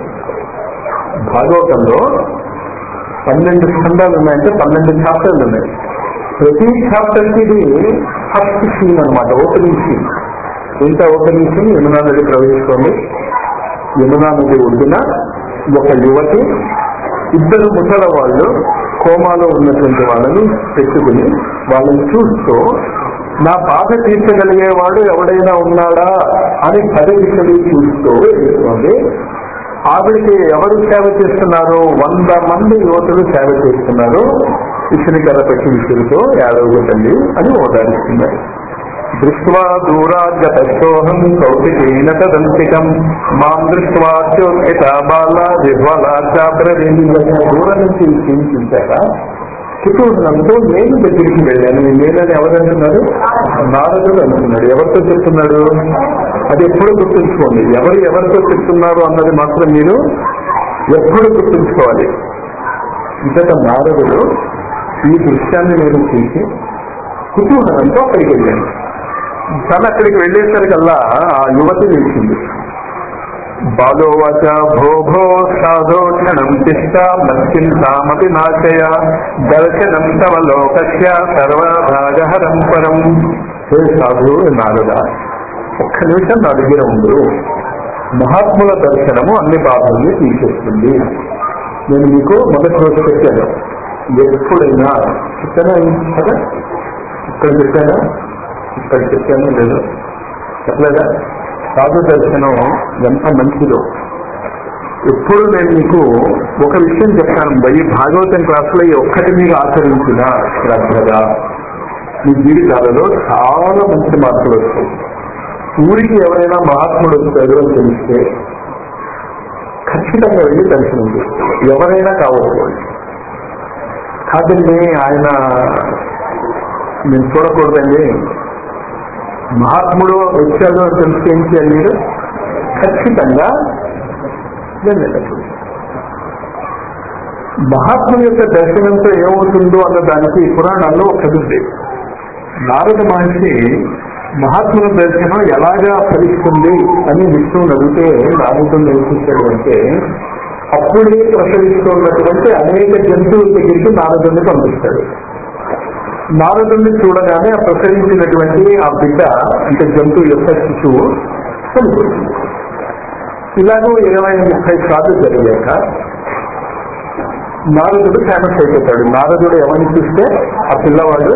భాగవతంలో పన్నెండు స్కందాలు ఉన్నాయంటే పన్నెండు చాప్టర్లు ఉన్నాయి ప్రతి చాప్టర్ కి ఇది ఫస్ట్ సీన్ అనమాట ఓపెనింగ్ సీన్ ఇంత ఓపెనింగ్ సీన్ యమునా నది ప్రవేశిస్తోంది యమునా నది ఒడ్డున ఒక యువతి ఇద్దరు ముసల వాళ్ళు కోమాలో ఉన్నటువంటి వాళ్ళని పెట్టుకుని వాళ్ళని చూస్తూ నా బాధ తీర్చగలిగేవాడు ఎవడైనా ఉన్నాడా అని పది దిశలు చూస్తూ వెళ్తుంది ఆవిడకి ఎవరు సేవ చేస్తున్నారు వంద మంది యువతులు సేవ చేస్తున్నారు విషునికర పెట్టి విసురుతో ఏడవగొట్టండి అని ఓదారిస్తున్నారు దృష్ట్వా దూరాగతోహం కౌశికేన తదంతికం మాం దృష్ట్వా చోత్కిత బాల విహ్వలాచాప్రదేవి దూరం నుంచి ఈ సీన్ చూశాక చుట్టూనంతో నేను దగ్గరికి వెళ్ళాను నేనని ఎవరంటున్నాడు నారదుడు అంటున్నాడు ఎవరితో చెప్తున్నాడు అది ఎప్పుడు గుర్తుంచుకోండి ఎవరు ఎవరితో చెప్తున్నారు అన్నది మాత్రం మీరు ఎప్పుడు గుర్తుంచుకోవాలి ఇంతట నారదుడు ఈ దృశ్యాన్ని నేను చూసి కుతూహలంతో అక్కడికి వెళ్ళాను తను అక్కడికి వెళ్ళేసరికల్లా ఆ యువతి నిలిచింది బాలోవచ భో భో సాధో క్షణం తిష్ట మత్సింతామపి నాశయ దర్శనం తవ లోకస్య సర్వభాగహరం పరం హే సాధు నారద ఒక్క నిమిషం నా దగ్గర ఉండు మహాత్ముల దర్శనము అన్ని బాధల్ని తీసేస్తుంది నేను మీకు మొదటి రోజు పెట్టాను ఎప్పుడైనా చెప్పానా కదా ఇక్కడ చెప్పానా ఇక్కడ చెప్పాను లేదు చెప్పలేదా సాధు దర్శనం ఎంత మంచిదో ఎప్పుడు నేను మీకు ఒక విషయం చెప్తాను ఈ భాగవతం క్లాసులో ఈ ఒక్కటి మీరు ఆచరించిన శ్రద్ధగా మీ జీవితాలలో చాలా మంచి మార్పులు వస్తాయి ఊరికి ఎవరైనా మహాత్ముడు వచ్చారు అని తెలిస్తే ఖచ్చితంగా వెళ్ళి దర్శనం చేస్తారు ఎవరైనా కావచ్చు వాళ్ళు. కాదండి ఆయన నేను చూడకూడదండి మహాత్ముడు వచ్చాడు అని తెలిసి ఏం చేయాలి మీరు ఖచ్చితంగా వెళ్ళేటప్పుడు మహాత్ముని యొక్క దర్శనంతో ఏమవుతుందో అన్న దానికి పురాణాల్లో ఒక కథ ఉంది నారద మహర్షి మహాత్ముల దర్శనం ఎలాగా ఫలిస్తుంది అని విష్ణువుని అడిగితే నారదుడు ఏం చూశాడు అంటే అప్పుడే ప్రసవిస్తున్నటువంటి అనేక జంతువుల దగ్గరికి నారదుడిని పంపిస్తాడు నారదుడిని చూడగానే ఆ ప్రసరించినటువంటి ఆ బిడ్డ అంటే జంతువు యొక్క శిశువు చనిపోతుంది ఇలాగో ఇరవై ముప్పై సార్లు జరిగాక నారదుడు ఫేమస్ అయిపోతాడు నారదుడు ఎవరిని చూస్తే ఆ పిల్లవాడు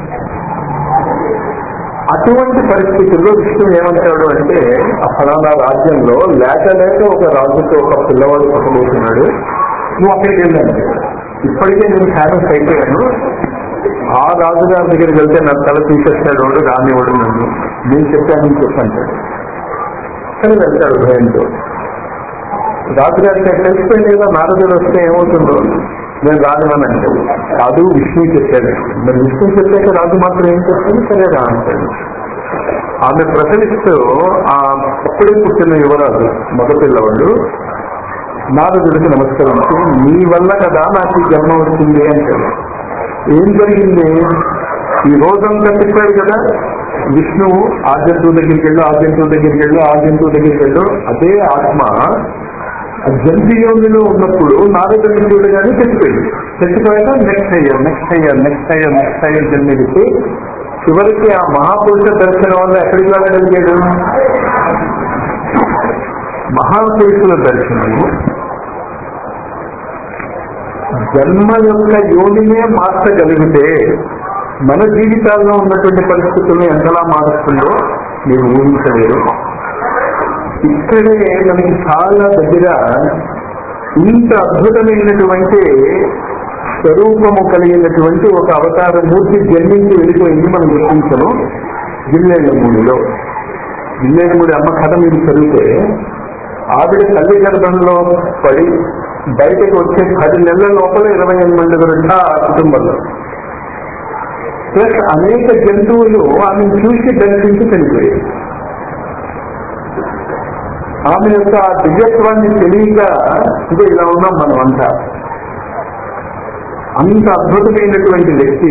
అటువంటి పరిస్థితుల్లో విష్ణు ఏమంటాడు అంటే ఆ ఫలానా రాజ్యంలో లేక లేక ఒక రాజుతో ఒక పిల్లవాడు పుట్టబోతున్నాడు నువ్వు అక్కడికి వెళ్ళాను ఇప్పటికే నేను ఫేమస్ అయిపోయాను ఆ రాజుగారి దగ్గరికి వెళ్తే నా తల తీసేస్తాడు వాడు రానివాడు నన్ను నేను చెప్పానని చెప్పంటాడు కానీ వెళ్తాడు భయంతో రాజుగారికి తెలిసిపోయింది కదా నారదుడు వస్తే ఏమవుతుందో నేను రానివని అంటాడు కాదు విష్ణు చెప్పాడు మరి విష్ణు చెప్పాక రాజు మాత్రం ఏం చేస్తాడు సరే రా అంటాడు ఆమె ప్రసవిస్తూ ఆ అప్పుడే పుట్టిన యువరాజు మగపిల్లవాడు నారదుడికి నమస్కరించి నీ వల్ల కదా నాకు ఈ జన్మ వచ్చింది అంటాడు ఏం జరిగింది ఈ రోజంతా చెప్పాడు కదా విష్ణువు ఆ జంతువు దగ్గరికి వెళ్ళు ఆ జంతువు దగ్గరికి వెళ్ళు ఆ జంతువు దగ్గరికి వెళ్ళు అదే ఆత్మ ఆ జంతుయోగిలో ఉన్నప్పుడు నారదుడిని చూడగానే చచ్చిపోయింది చచ్చిపోయాక నెక్స్ట్ అయ్యారు నెక్స్ట్ అయ్యారు నెక్స్ట్ అయ్యారు నెక్స్ట్ అయ్యారు జన్మడికి చివరికి ఆ మహాపురుష దర్శనం వల్ల ఎక్కడికి వెళ్ళగలిగాడు మహాపురుషుల దర్శనము జన్మ యొక్క యోనినే మార్చగలిగితే మన జీవితాల్లో ఉన్నటువంటి పరిస్థితులను ఎంతలా మారుస్తుందో మీరు ఊహించలేరు ఇక్కడే మనకి చాలా దగ్గర ఇంత అద్భుతమైనటువంటి స్వరూపము కలిగినటువంటి ఒక అవతార మూర్తి జన్మించి వెళ్ళిపోయింది మనం గుర్తించను జిల్లేళ్ళమూడిలో జిల్లేళ్ళమూడి అమ్మ కథ మీరు చదివితే ఆవిడ తల్లి గర్భంలో పడి బయటకు వచ్చే పది నెలల లోపల ఇరవై ఎనిమిది మంది ఆ కుటుంబంలో ప్లస్ అనేక జంతువులు ఆమెను చూసి దర్శించి చనిపోయాయి ఆమె యొక్క ఆ దివ్యత్వాన్ని తెలియక ఇదే ఇలా ఉన్నాం మనం అంతా అంత అద్భుతమైనటువంటి వ్యక్తి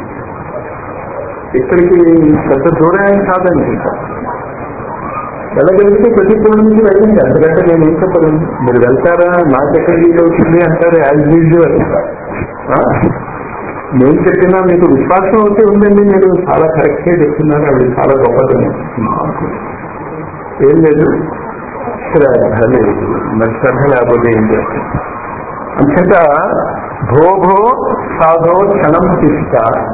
ఇక్కడికి పెద్ద దూరం కాదనుకుంటా వెళ్ళగలిగితే ప్రతి నుంచి వెళ్ళండి అంతకంటే నేను ఏం చెప్పలేను మీరు వెళ్తారా నాకెక్కడ వీలు అవుతుంది అంటారు యాజ్ యూజువల్ నేను చెప్పినా మీకు విశ్వాసం అయితే ఉందండి మీరు చాలా కరెక్ట్గా చెప్తున్నారు ఆవిడ చాలా గొప్పదని ఏం లేదు శ్రద్ధ లేదు మరి శ్రద్ధ లేకపోతే ఏం చేస్తాం అంచేత భోభో సాధో క్షణం తిష్ట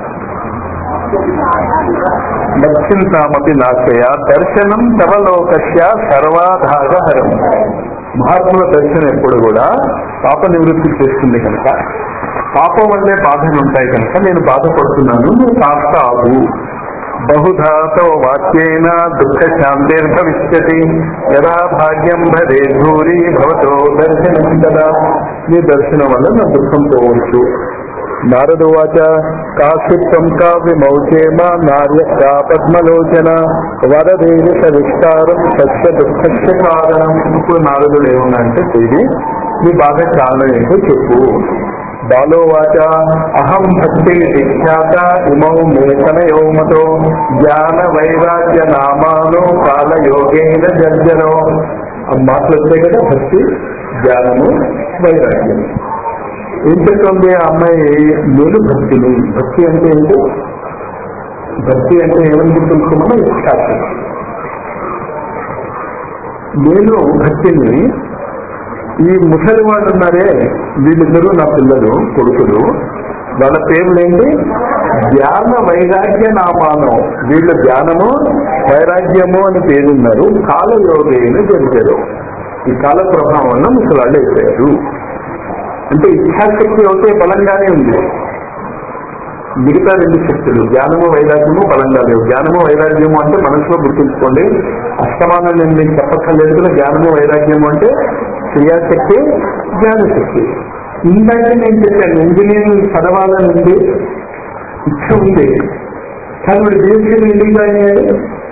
నక్షింతామపి నాశయ దర్శనం తవలోకస్య సర్వాధాగహరం మహాత్ముల దర్శనం ఎప్పుడు కూడా పాప నివృత్తి చేస్తుంది కనుక పాపం వల్లే బాధలు ఉంటాయి కనుక నేను బాధపడుతున్నాను నువ్వు కాస్త ఆగు బహుధాతో వాక్యేన దుఃఖ శాంతిర్భవిష్యతి యదా భాగ్యం భరే భూరి భవతో దర్శనం కదా నీ దర్శనం వల్ల నా దుఃఖం పోవచ్చు నారదువాచ కాశిత్వం కావ్యమౌచేమ నార్య కా పద్మలోచన వరదేవి సవిష్కారం సత్య దుఃఖస్య కారణం ఇప్పుడు నారదుడు ఏమన్నా అంటే ఇది నీ బాధ కారణం ఏంటో చెప్పు బాలోవాచ అహం భక్తి విఖ్యాత ఇమౌ మేతనయో మతో జ్ఞాన వైరాగ్య నామాను కాలయోగేన జర్జనో ఆ మాటలు వచ్చాయి కదా భక్తి జ్ఞానము వైరాగ్యం ఏం చెప్తుంది ఆ అమ్మాయి నేను భక్తిని భక్తి అంటే ఏంటి భక్తి అంటే ఏమని గుర్తుంచుకోమన్నా ఇష్టార్థం నేను భక్తిని ఈ ముసలి వాళ్ళు ఉన్నారే వీళ్ళిద్దరూ నా పిల్లలు కొడుకులు వాళ్ళ పేర్లేంటి ధ్యాన వైరాగ్య నామానం వీళ్ళ ధ్యానము వైరాగ్యము అని పేరున్నారు కాలయోగైన జరిగారు ఈ కాల ప్రభావం వల్ల ముసలాళ్ళు అయిపోయారు అంటే ఇచ్ఛాశక్తి అయితే బలంగానే ఉంది మిగతా రెండు శక్తులు జ్ఞానము వైరాగ్యము బలంగా లేవు జ్ఞానము వైరాగ్యము అంటే మనసులో గుర్తుంచుకోండి అస్తమానం నేను మీకు చెప్పక్కర్లేదు కదా జ్ఞానము వైరాగ్యము అంటే క్రియాశక్తి జ్ఞానశక్తి ఇందాక నేను చెప్పాను ఇంజనీరింగ్ చదవాలని ఉంది ఇచ్చ ఉంది కానీ వాడు బీఎస్సీ ఎందుకు జాయిన్ అయ్యాడు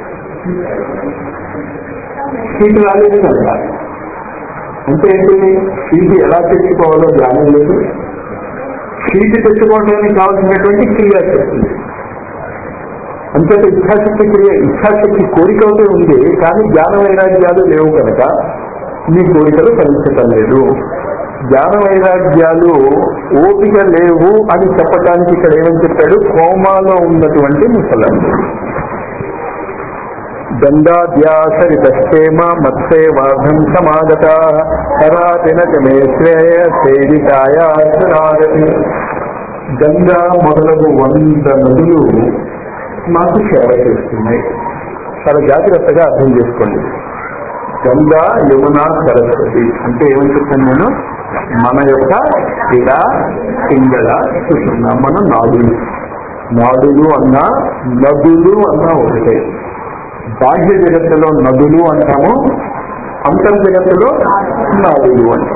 సీటు రాలేదు కదా అంటే ఏంటి సీటు ఎలా తెచ్చుకోవాలో జ్ఞానం లేదు సీటు తెచ్చుకోవడానికి కావాల్సినటువంటి క్రియాశక్తి అంతే ఇచ్ఛాశక్తి క్రియ ఇచ్ఛాశక్తి కోరిక అయితే ఉంది కానీ జ్ఞాన వైరాగ్యాలు లేవు కనుక మీ కోరికలు ఫలించటం లేదు జ్ఞాన వైరాగ్యాలు ఓపిక లేవు అని చెప్పడానికి ఇక్కడ ఏమని చెప్పాడు కోమాలో ఉన్నటువంటి ముసలాడు గంగాద్యాసరితక్షేమ మత్సేవార్ధం సమాగత కరాతిన మే శ్రేయ సేవికాయాగతి గంగా మొదలగు వంద నదులు మాకు సేవ చేస్తున్నాయి చాలా జాగ్రత్తగా అర్థం చేసుకోండి గంగా యమున సరస్వతి అంటే ఏమని చెప్తాను నేను మన యొక్క ఇడ పింగళ సుషుమ్న మన నాడులు నాడులు అన్నా నదులు అన్నా ఒకటే బాహ్య జగత్తులో నదులు అంటాము అంతర్జగత్తులో నాడులు అంటాం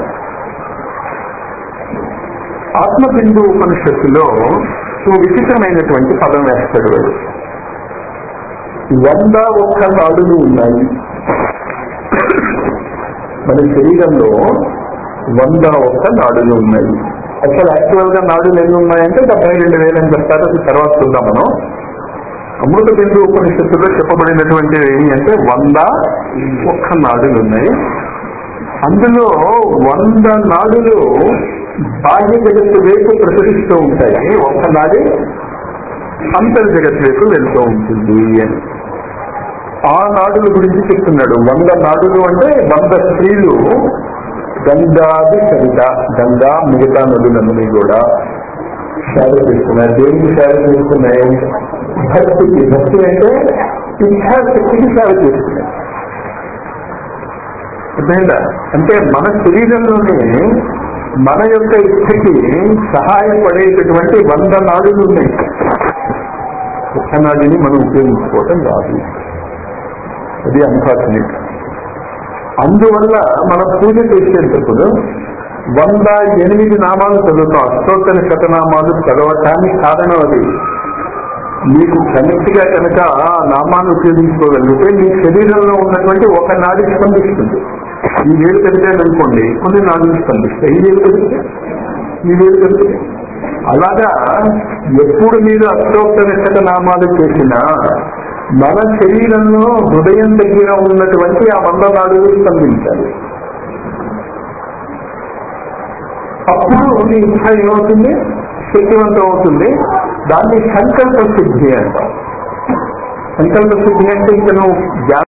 ఆత్మబిందు ఉపనిషత్తులో ఓ విచిత్రమైనటువంటి పదం వేస్తాడు వాడు వంద ఒక్క నాడులు ఉన్నాయి మన శరీరంలో వంద ఒక్క నాడులు ఉన్నాయి అసలు యాక్చువల్ గా నాడులు ఎన్ని ఉన్నాయంటే డెబ్బై రెండు వేలు అని చెప్తారు అది తర్వాత చూద్దాం మనం అమృత బిందు ఉపనిషత్తులో చెప్పబడినటువంటి ఏమి అంటే వంద ఒక్క నాడులు ఉన్నాయి అందులో వంద నాడులు బాహ్య జగత్తు వైపు ప్రసరిస్తూ ఉంటాయి ఒక్క నాడి అంతర్ జగత్ వైపు వెళ్తూ ఉంటుంది అని ఆ నాడుల గురించి చెప్తున్నాడు వంద నాడులు అంటే వంద స్త్రీలు గంగాది సరిత గంగా మిగతా నదులన్నీ కూడా సేవ చేస్తున్నాయి దేనికి సేవ చేస్తున్నాయి భక్తికి భక్తి అంటే ఇచ్ఛాశక్తికి సేవ చేస్తున్నాయి అర్థమైందా అంటే మన శరీరంలోనే మన యొక్క ఇచ్చకి సహాయపడేటటువంటి వంద నాడులు ఉన్నాయి ఒక్క నాడిని మనం ఉపయోగించుకోవటం రాదు అది అన్ఫార్చునేట్ అందువల్ల మన పూజ చేసేటప్పుడు వంద ఎనిమిది నామాలు చదువుతాం అష్టోత్తర శతనామాలు చదవటానికి కారణం అది మీకు కనెక్ట్ గా కనుక ఆ నామాన్ని ఉపయోగించుకోగలిగితే మీ శరీరంలో ఉన్నటువంటి ఒక నాడి స్పందిస్తుంది ఈ వేలు కదిపాను అనుకోండి కొన్ని నాడులు స్పందిస్తాయి ఈ వేలు కదిపితే ఈ వేలు కదిపితే అలాగా ఎప్పుడు మీరు అష్టోత్తర శతనామాలు చేసినా మన శరీరంలో హృదయం దగ్గర ఉన్నటువంటి ఆ వంద నాడులు స్పందించాలి అప్పుడు నీ ఇచ్చ ఏమవుతుంది శక్తివంతం అవుతుంది దాన్ని సంకల్ప సిద్ధి అంటాం సంకల్ప సిద్ధి అంటే ఇంకా నువ్వు